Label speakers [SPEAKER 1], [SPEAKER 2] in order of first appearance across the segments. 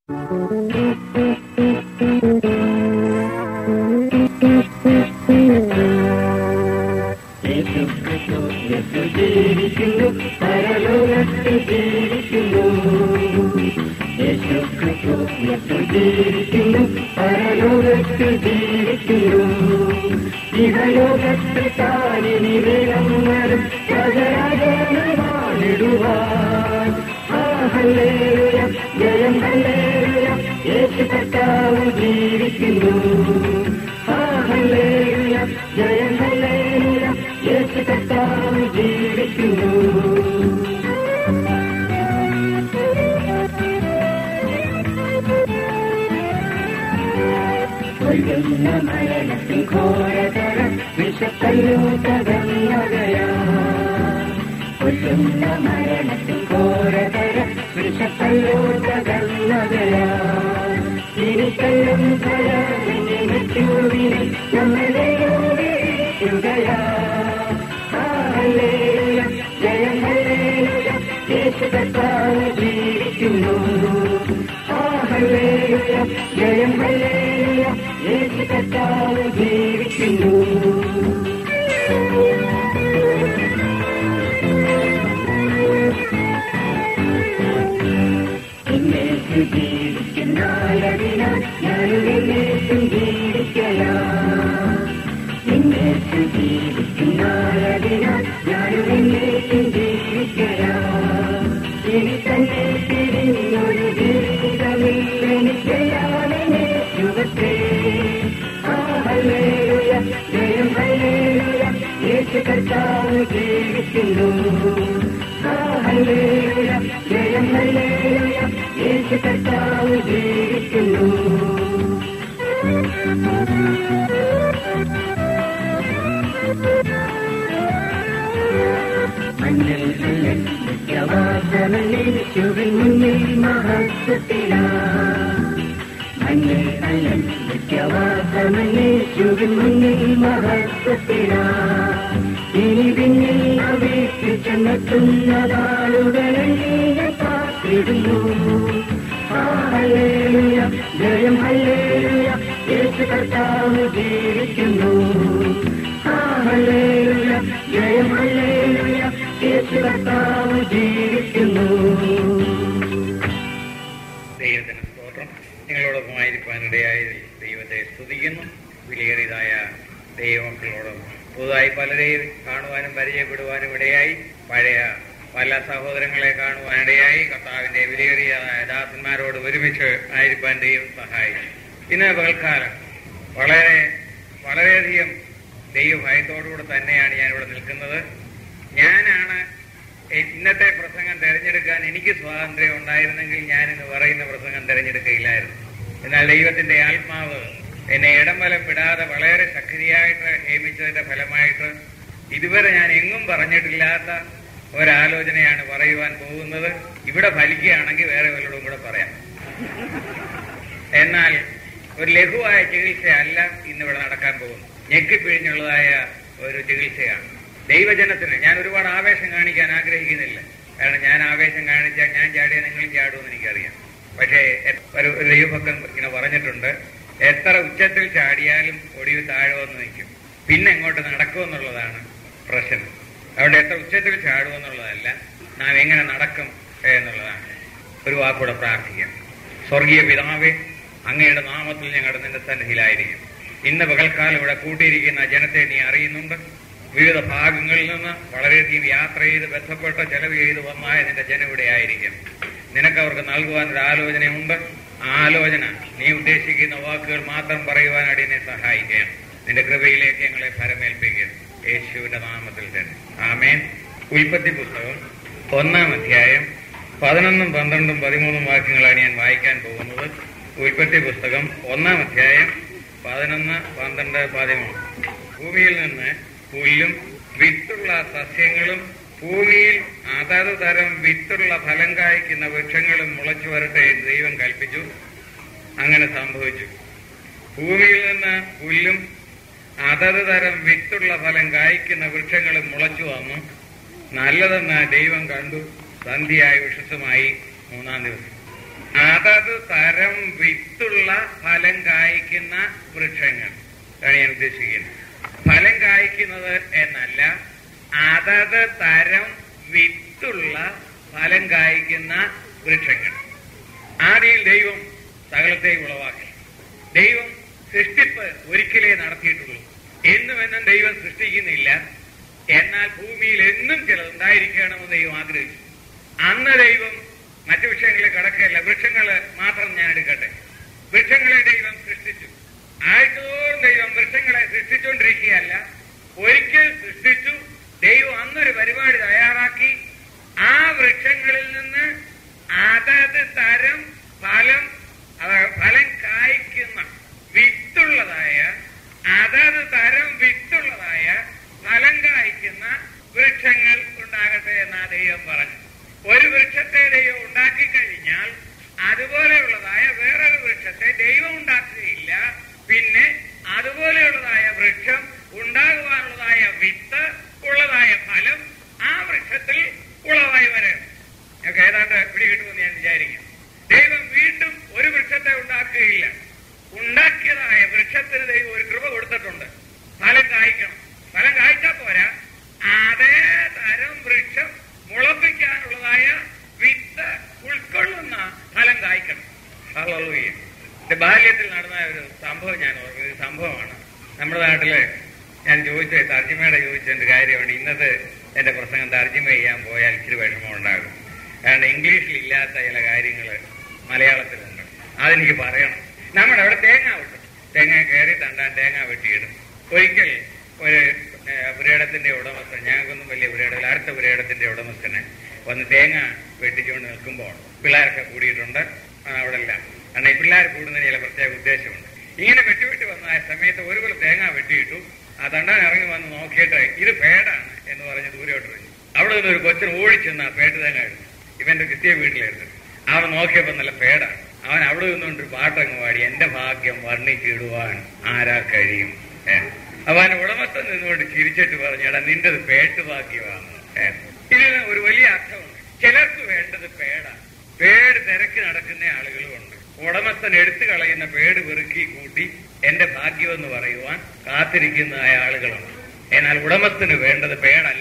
[SPEAKER 1] യേശു ക്രിസ്തു യേശു ജീവിക്കുന്നു പരലോകത്ത് ജീവിക്കുന്നു യേശു ക്രിസ്തു യേശു ജീവിക്കുന്നു പരലോകത്ത് ജീവിക്കുന്നു ഇഹലോകത്ത് താനിനി വേണം വരും പകരാകാനിടുവാൻ ആ ഹല്ലേലൂയ ജയം ഹല്ലേലൂയ യേശു കർത്താവ് ജീവിക്കുന്നു ആ ഹല്ലേലൂയ ജയം ഹല്ലേലൂയ യേശു കർത്താവ് ജീവിക്കുന്നു കൊല്ലുന്ന മരണത്തിൻ ഘോരതര വിഷക്കല്ലു തകർന്നകയാ കൊല്ലുന്ന മരണത്തിൻ ഘോരതര വിഷക്കല്ലു തകർന്നകയാ തിരിക്കല്ലും ഭയമിനെ മറ്റുവിനെ നമ്മളെ ഓടിക്കുകയാ ഹല്ലേലൂയ ജയം ഹല്ലേലൂയ യേശു കർത്താവ് ജീവിക്കുന്നു ആ ഹല്ലേലൂയ ജയം ഹല്ലേലൂയ യേശു കർത്താവ് ജീവിക്കുന്നു എന്നേക്കും ജീവിക്കുന്നായതിനാൽ ഞാനും എന്നേക്കും ജീവിക്കലാ എന്നേക്കും ജീവിക്കുന്നായതിനാൽ ഞാനും എന്നേക്കും ജീവിക്കലാ ഇനി തന്നെ തിരിഞ്ഞൊരു ജീവിതമില്ലെനിക്കയാണെന്നെ യുവത്തെ ആ ഹല്ലേലൂയ ജയം ഹല്ലേലൂയ യേശു കർത്താവ് ജീവിക്കുന്നു ആ ഹല്ലേലൂയ ജയം ഹല്ലേലൂയ യേശു കർത്താവ് ജീവിക്കുന്നു മഞ്ഞൾ വെള്ളൻ നിത്യവാസനേശുവിൻ മുന്നിൽ മഹത്വത്തിലാ മഞ്ഞൾ വെള്ളൻ നിത്യവാസനേശുവിൻ മുന്നിൽ മഹത്വത്തിലാ ഇനി പിന്നിൽ അപേക്ഷിച്ച് ചെന്നെത്തുന്നതാളുകളെ കാത്തിടുന്നു ആ ഹല്ലേലൂയ ജയം ഹല്ലേലൂയ യേശു കർത്താവ് ജീവിക്കുന്നു ആ ഹല്ലേലൂയ ജയം ഹല്ലേലൂയ യേശു കർത്താവ് ജീവിക്കുന്നു
[SPEAKER 2] ദൈവത്തിന് സ്തോത്രം നിങ്ങളോടൊപ്പമായിരിക്കാനിടയായ ദൈവത്തെ സ്തുതിക്കുന്നു വിലയേറിയതായ ദൈവമക്കളോട് പുതുതായി പലരെയും കാണുവാനും പരിചയപ്പെടുവാനും ഇടയായി പഴയ പല സഹോദരങ്ങളെ കാണുവാനിടയായി കർത്താവിന്റെ വിലയേറിയതായ ദാസന്മാരോട് ഒരുമിച്ച് ആയിരിക്കാൻ ദൈവം സഹായിച്ചു ഇന്ന് പകൽക്കാലം വളരെ വളരെയധികം ദൈവഭയത്തോടുകൂടെ തന്നെയാണ് ഞാൻ ഇവിടെ നിൽക്കുന്നത് ഞാനാണ് ഇന്നത്തെ പ്രസംഗം തിരഞ്ഞെടുക്കാൻ എനിക്ക് സ്വാതന്ത്ര്യം ഉണ്ടായിരുന്നെങ്കിൽ ഞാൻ ഇന്ന് പറയുന്ന പ്രസംഗം തിരഞ്ഞെടുക്കുകയില്ലായിരുന്നു എന്നാൽ ദൈവത്തിന്റെ ആത്മാവ് എന്നെ ഇടം വലം വിടാതെ വളരെ ശക്തിയായിട്ട് നിയമിച്ചതിന്റെ ഫലമായിട്ട് ഇതുവരെ ഞാൻ എങ്ങും പറഞ്ഞിട്ടില്ലാത്ത ഒരാലോചനയാണ് പറയുവാൻ പോകുന്നത് ഇവിടെ ഫലിക്കുകയാണെങ്കിൽ വേറെ വല്ലതും കൂടെ പറയാം എന്നാൽ ഒരു ലഘുവായ ചികിത്സയല്ല ഇന്നിവിടെ നടക്കാൻ പോകുന്നു ഞെക്കിപ്പിഴിഞ്ഞുള്ളതായ ഒരു ചികിത്സയാണ് ദൈവജനത്തിന് ഞാൻ ഒരുപാട് ആവേശം കാണിക്കാൻ ആഗ്രഹിക്കുന്നില്ല കാരണം ഞാൻ ആവേശം കാണിച്ചാൽ ഞാൻ ചാടിയാൽ നിങ്ങളും ചാടുമെന്ന് എനിക്കറിയാം പക്ഷേ എ- ഒരു ഒരു ദൈവഭക്തൻ ഇങ്ങനെ പറഞ്ഞിട്ടുണ്ട് എത്ര ഉച്ചത്തിൽ ചാടിയാലും ഒടിവ് താഴെ വന്ന് നിൽക്കും പിന്നെ എങ്ങോട്ട് നടക്കുമെന്നുള്ളതാണ് പ്രശ്നം അതുകൊണ്ട് എത്ര ഉച്ചത്തിൽ ചാടുമെന്നുള്ളതല്ല നാം എങ്ങനെ നടക്കും എന്നുള്ളതാണ് ഒരു വാക്കൂടെ പ്രാർത്ഥിക്കാം സ്വർഗീയ പിതാവേ അങ്ങയുടെ നാമത്തിൽ ഞങ്ങളുടെ നിന്റെ സന്നിധിയിലായിരിക്കും ഇന്ന് പകൽക്കാലം ഇവിടെ കൂട്ടിയിരിക്കുന്ന ജനത്തെ നീ അറിയുന്നുണ്ട് വിവിധ ഭാഗങ്ങളിൽ നിന്ന് വളരെയധികം യാത്ര ചെയ്ത് ബന്ധപ്പെട്ട് ചെലവ് ചെയ്ത് വന്നായ നിന്റെ ജനം ഇവിടെ ആയിരിക്കും നിനക്ക് അവർക്ക് നൽകുവാൻ ഒരു ആലോചനയുണ്ട് ആ ആലോചന നീ ഉദ്ദേശിക്കുന്ന വാക്കുകൾ മാത്രം പറയുവാൻ അടിയനെ സഹായിക്കണം നിന്റെ കൃപയിലേക്ക് ഞങ്ങളെ ഫലമേൽപ്പിക്കുക യേശുവിന്റെ നാമത്തിൽ തന്നെ ആമേൻ ഉൽപ്പത്തി പുസ്തകം ഒന്നാം അധ്യായം പതിനൊന്നും പന്ത്രണ്ടും പതിമൂന്നും വാക്യങ്ങളാണ് ഞാൻ വായിക്കാൻ പോകുന്നത് ഉൽപ്പത്തി പുസ്തകം ഒന്നാം അധ്യായം പതിനൊന്ന് പന്ത്രണ്ട് പതിമൂന്ന് ഭൂമിയിൽ നിന്ന് പുല്ലും വിത്തുള്ള സസ്യങ്ങളും ഭൂമിയിൽ അതത് തരം വിത്തുള്ള ഫലം കായ്ക്കുന്ന വൃക്ഷങ്ങളും മുളച്ചു വരട്ടെ എന്ന് ദൈവം കൽപ്പിച്ചു അങ്ങനെ സംഭവിച്ചു ഭൂമിയിൽ നിന്ന് പുല്ലും അതത് തരം വിത്തുള്ള ഫലം കായ്ക്കുന്ന വൃക്ഷങ്ങളും മുളച്ചു വന്നു നല്ലതെന്ന് ദൈവം കണ്ടു സന്ധ്യയായി വിഷസമായി മൂന്നാം ദിവസം അതത് തരം വിത്തുള്ള ഫലം കായ്ക്കുന്ന വൃക്ഷങ്ങൾ അതാണ് ഞാൻ ഉദ്ദേശിക്കുന്നത് ഫലം കായ്ക്കുന്നത് എന്നല്ല അതത് തരം വിത്തുള്ള ഫലം കായ്ക്കുന്ന വൃക്ഷങ്ങൾ ആദിയിൽ ദൈവം സകലത്തെയും ഉളവാക്കി ദൈവം സൃഷ്ടിപ്പ് ഒരിക്കലേ നടത്തിയിട്ടുള്ളൂ എന്നും എന്നും ദൈവം സൃഷ്ടിക്കുന്നില്ല എന്നാൽ ഭൂമിയിൽ എന്നും ചിലത് ഉണ്ടായിരിക്കണമെന്ന് ദൈവം ആഗ്രഹിച്ചു അന്ന് ദൈവം മറ്റു വിഷയങ്ങളിൽ കിടക്കുകയല്ല വൃക്ഷങ്ങള് മാത്രം ഞാൻ എടുക്കട്ടെ വൃക്ഷങ്ങളെ ദൈവം സൃഷ്ടിച്ചു ആഴ്ചതോറും ദൈവം വൃക്ഷങ്ങളെ സൃഷ്ടിച്ചുകൊണ്ടിരിക്കുകയല്ല ഒരിക്കൽ സൃഷ്ടിച്ചു ദൈവം അന്നൊരു പരിപാടി തയ്യാറാക്കി ആ വൃക്ഷങ്ങളിൽ നിന്ന് അതത് തരം ഫലം അതായത് ഫലം കായ്ക്കുന്ന വിത്തുള്ളതായ അതത് തരം വിത്തുള്ളതായ ഫലം കായ്ക്കുന്ന വൃക്ഷങ്ങൾ ഉണ്ടാകട്ടെ എന്നാ ദൈവം പറഞ്ഞു ഒരു വൃക്ഷത്തെ ദൈവം ഉണ്ടാക്കി കഴിഞ്ഞാൽ അതുപോലെയുള്ളതായ വേറൊരു വൃക്ഷത്തെ ദൈവം ഉണ്ടാക്കുകയില്ല പിന്നെ അതുപോലെയുള്ളതായ വൃക്ഷം ഉണ്ടാകുവാനുള്ളതായ വിത്ത് ഉള്ളതായ ഫലം ആ വൃക്ഷത്തിൽ ഉളവായി വരണം ഞങ്ങൾക്ക് ഏതാണ്ട് പിടികിട്ടുമെന്ന് ഞാൻ വിചാരിക്കും ദൈവം വീണ്ടും ഒരു വൃക്ഷത്തെ ഉണ്ടാക്കുകയില്ല ഉണ്ടാക്കിയതായ വൃക്ഷത്തിന് ദൈവം ഒരു കൃപ കൊടുത്തിട്ടുണ്ട് ഫലം കായ്ക്കണം ഫലം കായ്ച്ചാ പോരാ അതേ തരം വൃക്ഷം മുളപ്പിക്കാനുള്ളതായ വിത്ത് ഉൾക്കൊള്ളുന്ന ഫലം കായ്ക്കണം ഹല്ലേലൂയ. എന്റെ ബാല്യത്തിൽ നടന്ന ഒരു സംഭവം ഞാൻ ഓർക്കുന്നത് ഒരു സംഭവമാണ് നമ്മുടെ നാട്ടില് ഞാൻ ചോദിച്ച തർജ്ജിമയുടെ ചോദിച്ചതിന്റെ കാര്യമാണ് ഇന്നത്തെ എന്റെ പ്രസംഗം തർജ്ജിമ ചെയ്യാൻ പോയാൽ ഇച്ചിരി വിഷമം ഉണ്ടാകും കാരണം ഇംഗ്ലീഷിൽ ഇല്ലാത്ത ചില കാര്യങ്ങൾ മലയാളത്തിലുണ്ട് അതെനിക്ക് പറയണം നമ്മുടെ അവിടെ തേങ്ങ വെട്ടും തേങ്ങ കയറി തണ്ടാൻ തേങ്ങ വെട്ടിയിടും ഒരിക്കൽ ഒരു ഏഹ്, പുരയിടത്തിന്റെ ഉടമസ്ഥൻ ഞങ്ങൾക്കൊന്നും വലിയ പുരയിടമില്ല അടുത്ത പുരയിടത്തിന്റെ ഉടമസ്ഥന് വന്ന് തേങ്ങ വെട്ടിച്ചുകൊണ്ട് നിൽക്കുമ്പോൾ പിള്ളേരൊക്കെ കൂടിയിട്ടുണ്ട് ആ, അവിടെ എല്ലാം കാരണം ഈ പിള്ളേർ കൂടുന്നതിന് ചില പ്രത്യേക ഉദ്ദേശമുണ്ട് ഇങ്ങനെ വെട്ടി വെട്ടി വന്ന ആ സമയത്ത് ഒരു കുല തേങ്ങ വെട്ടിയിട്ടു ആ തണ്ടാൻ ഇറങ്ങി വന്ന് നോക്കിയിട്ട് ഇത് പേടാണ് എന്ന് പറഞ്ഞ് ദൂരോട്ട് വെച്ചു അവിടെ നിന്ന് ഒരു കൊച്ചൻ ഓടിച്ചെന്ന് ആ പേട്ട് തേങ്ങ എടുത്തു ഇവന്റെ ക്രിസ്ത്യ വീട്ടിലെടുത്തു അവൻ നോക്കിയപ്പോ നല്ല പേടാണ് അവൻ അവിടെ നിന്നുകൊണ്ട് ഒരു പാട്ടങ്ങ് പാടി എന്റെ ഭാഗ്യം വർണ്ണിച്ചിടുവാൻ ആരാ കഴിയും ഏ. അപ്പൊ അവൻ ഉടമസ്ഥൻ നിന്നുകൊണ്ട് ചിരിച്ചിട്ട് പറഞ്ഞടാ നിന്റെത് പേട്ട് ഭാഗ്യമാണ് ഏ. ഇതിന് ഒരു വലിയ അർത്ഥമുണ്ട് ചിലർക്ക് വേണ്ടത് പേടാണ് പേട് തിരക്ക് നടക്കുന്ന ആളുകളുമുണ്ട് ഉടമസ്ഥൻ എടുത്തു കളയുന്ന പേട് വെറുക്കി കൂട്ടി എന്റെ ഭാഗ്യമെന്ന് പറയുവാൻ കാത്തിരിക്കുന്നതായ ആളുകളുണ്ട് എന്നാൽ ഉടമസ്ഥന് വേണ്ടത് പേടല്ല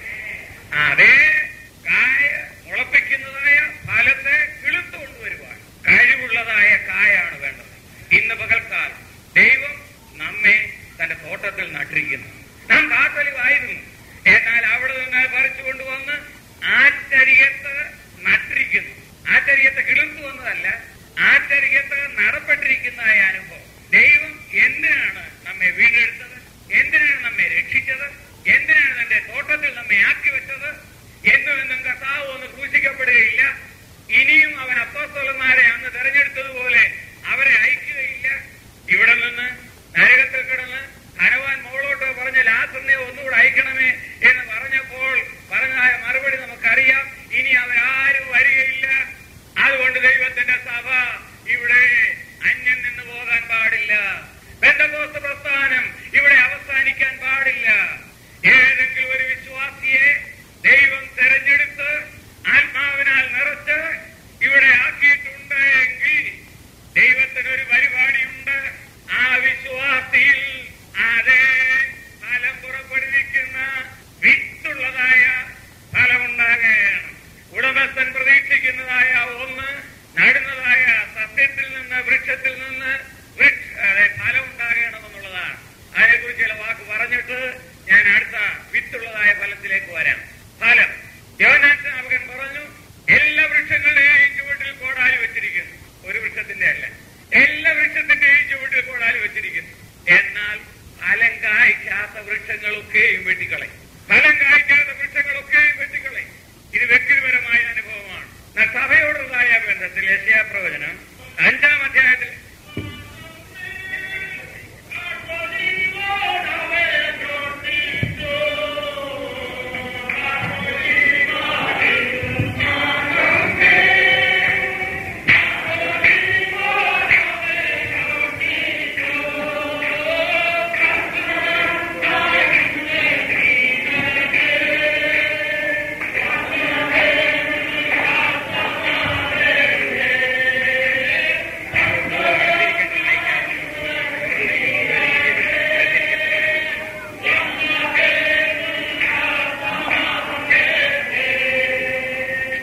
[SPEAKER 2] ആ, അതേ കായ മുളപ്പിക്കുന്നതായ ഫലത്തെ കിളുത്തു കൊണ്ടുവരുവാൻ കഴിവുള്ളതായ കായാണ് വേണ്ടത് ഇന്ന് പകൽക്കാലം ദൈവം നമ്മെ തന്റെ തോട്ടത്തിൽ നട്ടിരിക്കുന്നു നാം കാത്തൊലിവായിരുന്നു എന്നാൽ അവിടെ നിന്ന് പറിച്ചു കൊണ്ടുവന്ന് ആറ്റരിയത്ത് നട്ടിരിക്കുന്നു ആറ്റരിയത്ത് കിളുത്തു വന്നതല്ല ആറ്റരിയത്ത് നടപ്പെട്ടിരിക്കുന്നതായ അനുഭവം ദൈവം എന്തിനാണ് നമ്മെ വീണ്ടെടുത്തത് എന്തിനാണ് നമ്മെ രക്ഷിച്ചത് എന്തിനാണ് തന്റെ തോട്ടത്തിൽ നമ്മെ ആക്കി വെച്ചത് എന്നും എന്നും കർത്താവ് ഒന്ന് ക്രൂശിക്കപ്പെടുകയില്ല ഇനിയും അവൻ അപ്പോസ്തലന്മാരെ അന്ന് തെരഞ്ഞെടുത്തതുപോലെ അവരെ അയക്കുകയില്ല ഇവിടെ നിന്ന് നരകത്തിൽ കിടന്ന് ധനവാൻ മോളോട്ട് പറഞ്ഞ ലാസറിനെ ഒന്നുകൂടെ അയക്കണമേ എന്ന് പറഞ്ഞപ്പോൾ പറഞ്ഞതായ മറുപടി നമുക്കറിയാം ഇനി അവരാരും വരികയില്ല അതുകൊണ്ട് ദൈവത്തിന്റെ സഭ ഇവിടെ അന്യം നിന്ന് പോകാൻ പാടില്ല ബന്ധകോസ്ത പ്രസ്ഥാനം ഇവിടെ അവസാനിക്കാൻ പാടില്ല ഏതെങ്കിലും ഒരു വിശ്വാസിയെ ദൈവം തെരഞ്ഞെടുത്ത് ആത്മാവിനാൽ നിറച്ച് ഇവിടെ ആക്കിയിട്ടുണ്ട് എങ്കിൽ ദൈവത്തിന് ഒരു പരിപാടിയുണ്ട് ആ വിശ്വാസിയിൽ അതേ ഫലം പുറപ്പെടുവിക്കുന്ന വിത്തുള്ളതായ ഫലമുണ്ടാകുകയാണ് ഉടമസ്ഥൻ പ്രതീക്ഷിക്കുന്നതായ ഒന്ന് നടുന്നതായ സസ്യത്തിൽ നിന്ന് വൃക്ഷത്തിൽ നിന്ന് വൃക്ഷ അതെ, ഫലം ഉണ്ടാകണമെന്നുള്ളതാണ് അതിനെക്കുറിച്ച് ചില വാക്ക് പറഞ്ഞിട്ട് ഞാൻ അടുത്ത വിത്തുള്ളതായ ഫലത്തിലേക്ക് വരാം ഫലം യോനാഥൻ പറഞ്ഞു എല്ലാ വൃക്ഷങ്ങളുടെയും ചുവട്ടിൽ കോടാലി വെച്ചിരിക്കുന്നു ഒരു വൃക്ഷത്തിന്റെ അല്ല എല്ലാ വൃക്ഷത്തിന്റെയും ചുവട്ടിൽ കോടാലി വെച്ചിരിക്കുന്നു എന്നാൽ ഫലം കായ്ക്കാത്ത വൃക്ഷങ്ങളൊക്കെയും വെട്ടിക്കളയും ഫലം കായ്ക്കാത്ത വൃക്ഷങ്ങളൊക്കെയും വെട്ടിക്കളയും ഇത് വ്യക്തിപരമായ അനുഭവമാണ് എന്നാൽ സഭയോടുള്ളതായ ബന്ധത്തിൽ യശയാപ്രവചനം അഞ്ചാം അധ്യായത്തിൽ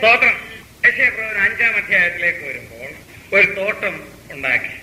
[SPEAKER 2] സ്തോത്രം യശയപ്രവചനം അഞ്ചാം അധ്യായത്തിലേക്ക് വരുമ്പോൾ ഒരു തോട്ടം ഉണ്ടാക്കി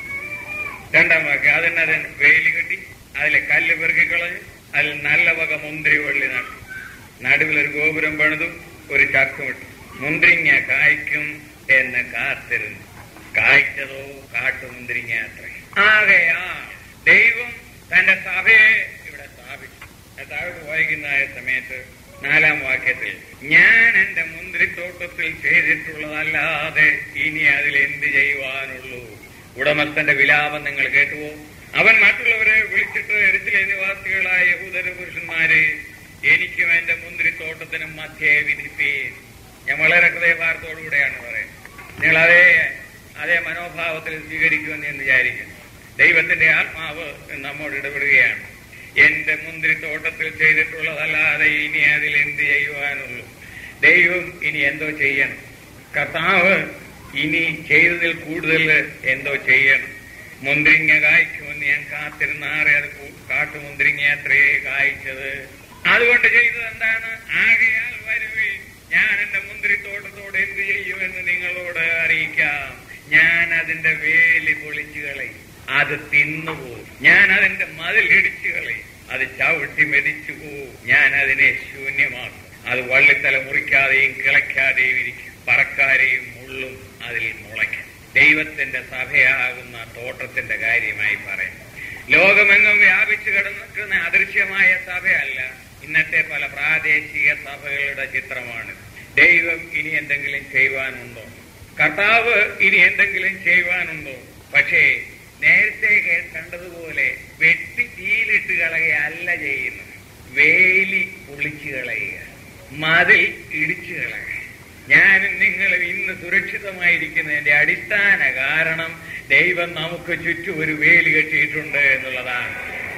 [SPEAKER 2] രണ്ടാം വാക്യം അതിന് അതിന് വേലി കെട്ടി അതിലെ കല്ല് പെറുക്കിക്കളഞ്ഞ് അതിൽ നല്ല വക മുന്തിരി വള്ളി നട്ടു നടുവിലൊരു ഗോപുരം പണിതു ഒരു ചക്കുമിട്ടു മുന്തിരിങ്ങ കായ്ക്കും എന്ന് കാത്തിരുന്നു കായ്ച്ചതോ കാട്ടുമുന്തിരിങ്ങ അത്രേ ആകെയാ ദൈവം തന്റെ സഭയെ ഇവിടെ സ്ഥാപിച്ചു ഞാൻ താഴോട്ട് വായിക്കുന്നതായ സമയത്ത് നാലാം വാക്യത്തിൽ ഞാൻ എന്റെ മുന്തിരിത്തോട്ടത്തിൽ ചെയ്തിട്ടുള്ളതല്ലാതെ ഇനി അതിൽ എന്ത് ചെയ്യുവാനുള്ളൂ ഉടമസ്ഥന്റെ വിലാപം നിങ്ങൾ കേട്ടുവോ അവൻ മറ്റുള്ളവരെ വിളിച്ചിട്ട് എരിച്ചിലെ നിവാസികളായ യഹൂദര പുരുഷന്മാരെ എനിക്കും എന്റെ മുന്തിരിത്തോട്ടത്തിനും മധ്യേ വിധിപ്പീൻ ഞാൻ വളരെ ഹൃദയഭാരത്തോടുകൂടെയാണ് പറയുന്നത് നിങ്ങൾ അതേ അതേ മനോഭാവത്തിൽ സ്വീകരിക്കുമെന്ന് ഞാൻ വിചാരിക്കുന്നു ദൈവത്തിന്റെ ആത്മാവ് നമ്മോട് ഇടപെടുകയാണ് എന്റെ മുന്തിരിത്തോട്ടത്തിൽ ചെയ്തിട്ടുള്ളതല്ലാതെ ഇനി അതിൽ എന്ത് ചെയ്യുവാനുള്ളൂ ദൈവം ഇനി എന്തോ ചെയ്യണം കർത്താവ് ഇനി ചെയ്തതിൽ കൂടുതൽ എന്തോ ചെയ്യണം മുന്തിരിങ്ങ കായ്ക്കുമെന്ന് ഞാൻ കാത്തിരുന്നാറെ അത് കൂ- കാട്ടുമുന്തിരിങ്ങ അത്രയേ കായ്ച്ചത് അതുകൊണ്ട് ചെയ്തത് എന്താണ് ആകയാൽ വരുവി ഞാൻ എന്റെ മുന്തിരിത്തോട്ടത്തോട് എന്ത് ചെയ്യുമെന്ന് നിങ്ങളോട് അറിയിക്കാം ഞാൻ അതിന്റെ വേലി പൊളിച്ചു കളയും അത് തിന്നുപോകും ഞാൻ അതിന്റെ മതിൽ ഇടിച്ചു കളയും അത് ചവിട്ടി മെതിച്ചു പോവും ഞാൻ അതിനെ ശൂന്യമാക്കും അത് വള്ളിത്തല മുറിക്കാതെയും കിളയ്ക്കാതെയും ഇരിക്കും പറക്കാരെയും മുള്ളും അതിൽ മുളയ്ക്കും ദൈവത്തിന്റെ സഭയാകുന്ന തോട്ടത്തിന്റെ കാര്യമായി പറയും ലോകമെങ്ങും വ്യാപിച്ചു കിടന്നിരിക്കുന്ന അദൃശ്യമായ സഭയല്ല ഇന്നത്തെ പല പ്രാദേശിക സഭകളുടെ ചിത്രമാണ് ദൈവം ഇനി എന്തെങ്കിലും ചെയ്യുവാനുണ്ടോ കർത്താവ് ഇനി എന്തെങ്കിലും ചെയ്യുവാനുണ്ടോ പക്ഷേ നേരത്തെ കേ- കണ്ടതുപോലെ വെട്ടി തീയിലിട്ട് കളയുകയല്ല ചെയ്യുന്നത് വേലി പൊളിച്ചു കളയുക മതിൽ ഇടിച്ചു കളയുക ഞാനും നിങ്ങളും ഇന്ന് സുരക്ഷിതമായിരിക്കുന്നതിന്റെ അടിസ്ഥാന കാരണം ദൈവം നമുക്ക് ചുറ്റും ഒരു വേലി കെട്ടിയിട്ടുണ്ട് എന്നുള്ളതാണ്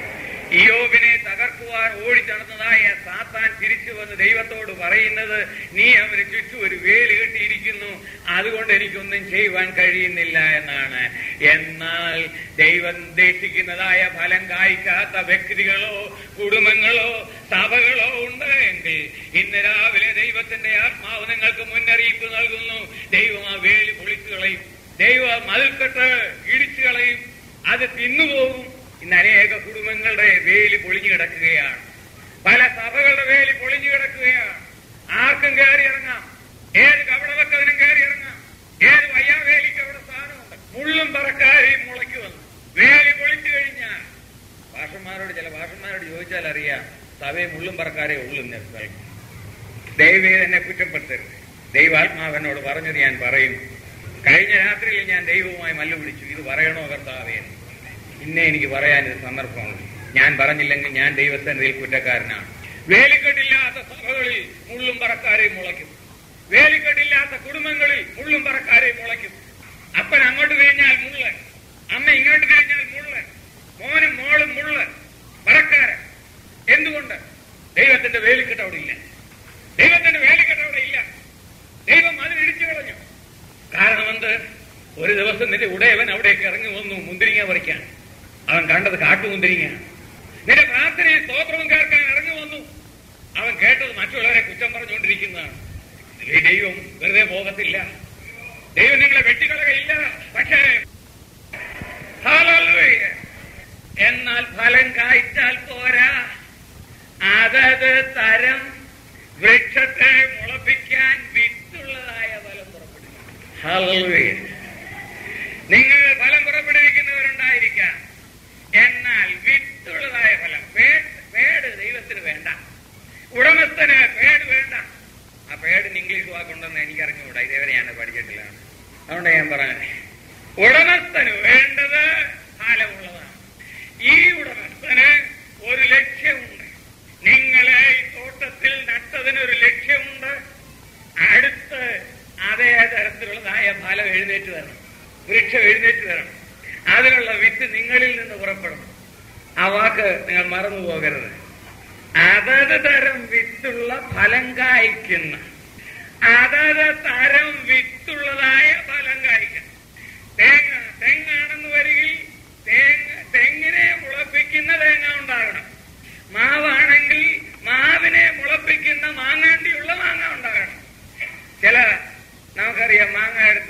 [SPEAKER 2] ഇയോബിനെ തകർക്കുവാൻ ഓടിച്ചടന്നതായ സാത്താൻ തിരിച്ചു വന്ന് ദൈവത്തോട് പറയുന്നത് നീ അവന് ചുറ്റും ഒരു വേലി കെട്ടിയിരിക്കുന്നു അതുകൊണ്ട് എനിക്കൊന്നും ചെയ്യുവാൻ കഴിയുന്നില്ല എന്നാണ് എന്നാൽ ദൈവം ഉദ്ദേശിക്കുന്നതായ ഫലം കായ്ക്കാത്ത വ്യക്തികളോ കുടുംബങ്ങളോ സഭകളോ ഉണ്ട് എങ്കിൽ ഇന്ന് രാവിലെ ദൈവത്തിന്റെ ആത്മാവ് നിങ്ങൾക്ക് മുന്നറിയിപ്പ് നൽകുന്നു ദൈവം ആ വേലി പൊളിച്ചു കളയും ദൈവം മതിൽക്കെട്ട് ഇടിച്ചു കളയും അത് തിന്നുപോകും ഇന്ന് അനേക കുടുംബങ്ങളുടെ വേലി പൊളിഞ്ഞു കിടക്കുകയാണ് പല സഭകളുടെ വേലി പൊളിഞ്ഞു കിടക്കുകയാണ് ആർക്കും കയറി ഇറങ്ങാം ഏത് കവടവക്കതിനും കയറി ഇറങ്ങാം ഏത് വയ്യാവേലിക്ക് അവിടെ സ്ഥാനമുണ്ട് മുള്ളും പറക്കാരെയും മുളയ്ക്കുമെന്ന് വേലി പൊളിച്ചു കഴിഞ്ഞാൽ ഭാഷന്മാരോട് ചില ഭാഷന്മാരോട് ചോദിച്ചാൽ അറിയാം സഭയെ മുള്ളും പറക്കാരെ ഉള്ളുന്ന സ്ഥലം ദൈവേ എന്നെ കുറ്റപ്പെടുത്തരുത് ദൈവാത്മാവനോട് പറഞ്ഞത് ഞാൻ പറയും കഴിഞ്ഞ രാത്രിയിൽ ഞാൻ ദൈവവുമായി മല്ലു പിടിച്ചു ഇത് പറയണോ കർത്താവേ എന്ന്. ഇന്നേ എനിക്ക് പറയാൻ ഇത് സന്ദർഭമാണ് ഞാൻ പറഞ്ഞില്ലെങ്കിൽ ഞാൻ ദൈവസന്നിധിയിൽ കുറ്റക്കാരനാണ് വേലിക്കെട്ടില്ലാത്ത സഭകളിൽ മുള്ളും പറക്കാരെയും മുളയ്ക്കും വേലിക്കെട്ടില്ലാത്ത കുടുംബങ്ങളിൽ മുള്ളും പറക്കാരെയും മുളയ്ക്കും അപ്പൻ അങ്ങോട്ട് തിരിഞ്ഞാൽ മുള്ള് അമ്മ ഇങ്ങോട്ട് തിരിഞ്ഞാൽ മുള്ള് മോനും മോളും മുള്ള് പറക്കാരൻ എന്തുകൊണ്ട് ദൈവത്തിന്റെ വേലിക്കെട്ട് അവിടെ ഇല്ല ദൈവത്തിന്റെ വേലിക്കെട്ട് അവിടെ ഇല്ല ദൈവം അതിന് ഇടിച്ചു കളഞ്ഞു കാരണം എന്ത് ഒരു ദിവസം നിന്റെ ഉടയവൻ അവിടേക്ക് ഇറങ്ങി വന്നു മുന്തിരിങ്ങ പറിക്കാൻ അവൻ കണ്ടത് കാട്ടുമുന്തിരിങ്ങ നിന്റെ പ്രാർത്ഥനയിൽ സ്തോത്രവും കേൾക്കാൻ ഇറങ്ങി വന്നു അവൻ കേട്ടത് മറ്റുള്ളവരെ കുറ്റം പറഞ്ഞുകൊണ്ടിരിക്കുന്നതാണ് ഈ ദൈവം വെറുതെ പോകത്തില്ല ദൈവം നിങ്ങളെ വെട്ടിക്കളകയില്ല പക്ഷേ ഹല്ലേലൂയ. എന്നാൽ ഫലം കായ്ച്ചാൽ പോരാ അതത് തരം വൃക്ഷത്തെ മുളപ്പിക്കാൻ വിത്തുള്ളതായ ഫലം പുറപ്പെടുവിക്കും ഹല്ലേലൂയ. നിങ്ങൾ ഫലം പുറപ്പെടുവിക്കുന്നവരുണ്ടായിരിക്കാം എന്നാൽ വിത്തുള്ളതായ ഫലം പേ- പേട് ദൈവത്തിന് വേണ്ട ഉടമസ്ഥന് പേട് വേണ്ട ആ പേടിന് ഇംഗ്ലീഷ് വാക്കുണ്ടെന്ന് എനിക്ക് അറിഞ്ഞുകൂടാ ഇതേവരെ ഞാൻ പഠിച്ചിട്ടില്ല അതുകൊണ്ട് ഞാൻ പറഞ്ഞത് ഉടമസ്ഥന് വേണ്ടത് ഫലമുള്ളതാണ് ഈ ഉടമസ്ഥന് ഒരു ലക്ഷ്യമുണ്ട് നിങ്ങളെ ഈ തോട്ടത്തിൽ നട്ടതിന് ഒരു ലക്ഷ്യമുണ്ട് അടുത്ത് അതേ തരത്തിലുള്ളതായ ഫലം എഴുന്നേറ്റ് വരണം വൃക്ഷം എഴുന്നേറ്റ് വരണം അതിനുള്ള വിത്ത് നിങ്ങളിൽ നിന്ന് പുറപ്പെടണം ആ വാക്ക് നിങ്ങൾ മറന്നു പോകരുത് അതത് തരം വിത്തുള്ള ഫലം കായ്ക്കുന്ന അതത് തരം വിത്തുള്ളതായ ഫലം കായ്ക്കണം തേങ്ങ തെങ്ങാണെന്ന് വരികിൽ തേങ്ങ തെങ്ങിനെ മുളപ്പിക്കുന്ന തേങ്ങ ഉണ്ടാകണം മാവാണെങ്കിൽ മാവിനെ മുളപ്പിക്കുന്ന മാങ്ങാണ്ടിയുള്ള മാങ്ങ ഉണ്ടാകണം ചില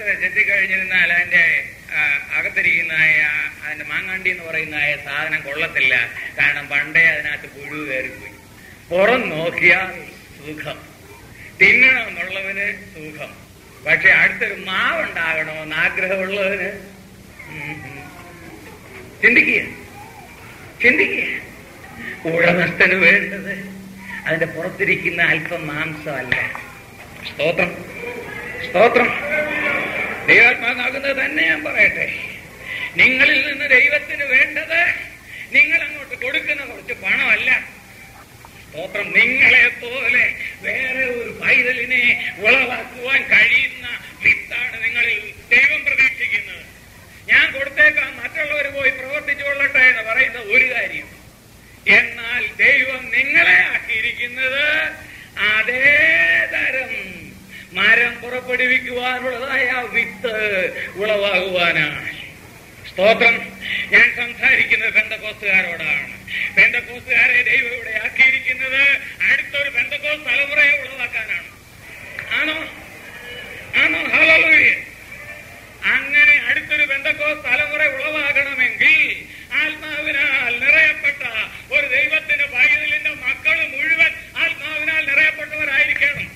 [SPEAKER 2] അകത്ത് ചെത്തിക്കഴിഞ്ഞിരുന്നാൽ അതിന്റെ ആ, അകത്തിരിക്കുന്ന ആ- അതിന്റെ മാങ്ങാണ്ടി എന്ന് പറയുന്ന ആ സാധനം കൊള്ളത്തില്ല കാരണം പണ്ടേ അതിനകത്ത് പുഴു കയറിപ്പോയി പുറം നോക്കിയാൽ സുഖം തിന്നണമെന്നുള്ളവന് സുഖം പക്ഷെ അടുത്തൊരു മാവുണ്ടാകണമെന്ന് ആഗ്രഹമുള്ളവന് ഉം ഉം. ചിന്തിക്കുക ചിന്തിക്കുക ഉടമസ്ഥന് വേണ്ടത് അതിന്റെ പുറത്തിരിക്കുന്ന അല്പം മാംസമല്ല സ്തോത്രം സ്തോത്രം ദൈവാത്മാകുന്നത് തന്നെ ഞാൻ പറയട്ടെ നിങ്ങളിൽ നിന്ന് ദൈവത്തിന് വേണ്ടത് നിങ്ങൾ അങ്ങോട്ട് കൊടുക്കുന്ന കുറച്ച് പണമല്ല സ്തോത്രം നിങ്ങളെ പോലെ വേറെ ഒരു പൈതലിനെ ഉളവാക്കുവാൻ കഴിയുന്ന വിത്താണ് നിങ്ങളിൽ ദൈവം പ്രതീക്ഷിക്കുന്നത് ഞാൻ കൊടുത്തേക്കാം മറ്റുള്ളവർ പോയി പ്രവർത്തിച്ചുകൊള്ളട്ടെ എന്ന് പറയുന്ന ഒരു കാര്യം എന്നാൽ ദൈവം നിങ്ങളെ ആക്കിയിരിക്കുന്നത് അതേ തരം മരം പുറപ്പെടുവിക്കുവാനുള്ളതായ ആ വിത്ത് ഉളവാകുവാനാണ് സ്തോത്രം ഞാൻ സംസാരിക്കുന്നത് ബന്ധക്കോസുകാരോടാണ് ബന്ധക്കോസുകാരെ ദൈവം ഇവിടെ ആക്കിയിരിക്കുന്നത് അടുത്തൊരു ബന്ധക്കോസ് തലമുറയെ ഉളവാക്കാനാണ് ആണോ ആണോ ഹല്ലേലൂയ അങ്ങനെ അടുത്തൊരു ബന്ധക്കോസ് തലമുറ ഉളവാകണമെങ്കിൽ ആത്മാവിനാൽ നിറയപ്പെട്ട ഒരു ദൈവത്തിന്റെ പൈതലിന്റെ മക്കൾ മുഴുവൻ ആത്മാവിനാൽ നിറയപ്പെട്ടവരായിരിക്കണം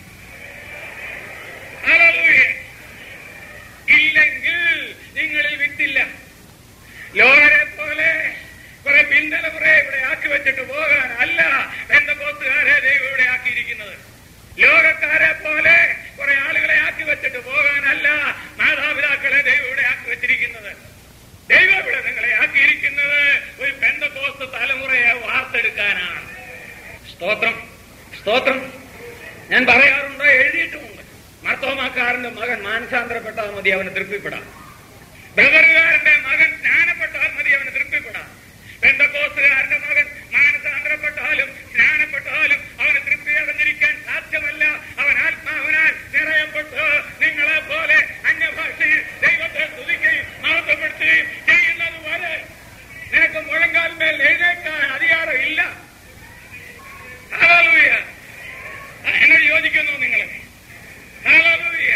[SPEAKER 2] ഹല്ലേലൂയ ഇല്ലെങ്കിൽ നിങ്ങളിൽ വിത്തില്ല ലോകരെ പോലെ കുറെ പിന്തലമുറയെ ഇവിടെ ആക്കി വെച്ചിട്ട് പോകാൻ അല്ല ബന്ധക്കോസുകാരെ ദൈവം ഇവിടെ ആക്കിയിരിക്കുന്നത് ലോകക്കാരെ പോലെ കുറെ ആളുകളെ ആക്കി വെച്ചിട്ട് പോകാനല്ല മാതാപിതാക്കളെ ദൈവം ഇവിടെ ആക്കി വെച്ചിരിക്കുന്നത് ദൈവം ഇവിടെ നിങ്ങളെ ആക്കിയിരിക്കുന്നത് ഒരു ബന്ധക്കോസ് തലമുറയെ വാർത്തെടുക്കാനാണ് സ്തോത്രം സ്തോത്രം ഞാൻ പറയാറുണ്ടോ എഴുതിയിട്ടുമുണ്ട് മർത്തോമാക്കാരന്റെ മകൻ മാനസാന്തരപ്പെട്ടാൽ മതി അവന് തൃപ്തിപ്പെടാം ബ്രദറുകാരന്റെ മകൻ സ്നാനപ്പെട്ടാൽ മതി അവന് തൃപ്തിപ്പെടാം ബന്ധക്കോസുകാരന്റെ മകൻ മാനസാന്തരപ്പെട്ടാലും സ്നാനപ്പെട്ടാലും അവന് തൃപ്തി അടഞ്ഞിരിക്കാൻ സാധ്യമല്ല അവൻ ആത്മാവിനാൽ നിറയപ്പെട്ട് നിങ്ങളെ പോലെ അന്യഭാഷയിൽ ദൈവത്തെ സ്തുതിക്കുകയും മഹത്വപ്പെടുത്തുകയും ചെയ്യുന്നത് വരെ നിനക്ക് മുഴങ്കാൽമേൽ എഴുന്നേക്കാൻ അധികാരം ഇല്ല ഹല്ലേലൂയ. ആ, എന്നോട് യോജിക്കുന്നു നിങ്ങൾ ഹല്ലേലൂയ.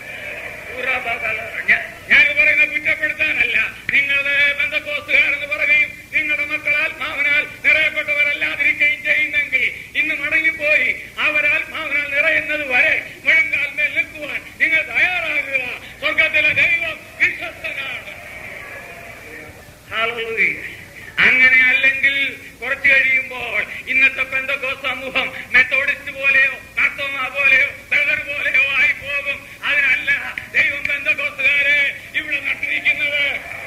[SPEAKER 2] ഉറബകല. ഞാ- ഞാനിത് പറയുന്ന കുറ്റപ്പെടുത്താനല്ല നിങ്ങളെ ബന്ധക്കോസുകാരെന്ന് പറയുകയും നിങ്ങളുടെ മക്കൾ ആത്മാവിനാൽ നിറയപ്പെട്ടവരല്ലാതിരിക്കുകയും ചെയ്യുന്നെങ്കിൽ ഇന്ന് മടങ്ങിപ്പോയി അവരാത്മാവിനാൽ നിറയുന്നത് വരെ മുഴങ്കാൽമേൽ നിൽക്കുവാൻ നിങ്ങൾ തയ്യാറാകുക സ്വർഗത്തിലെ ദൈവം വിശ്വസ്തനാണ് ഹല്ലേലൂയ. അങ്ങനെ അല്ലെങ്കിൽ കുറച്ചു കഴിയുമ്പോൾ ഇന്നത്തെ പെന്തക്കോ സമൂഹം മെത്തോഡിസ്റ്റ് പോലെയോ മർത്തോമ പോലെയോ ബ്രദർ പോലെയോ ആയി പോകും അതിനല്ല ദൈവം പെന്തക്കോസുകാരെ ഇവിടെ നട്ടിരിക്കുന്നത്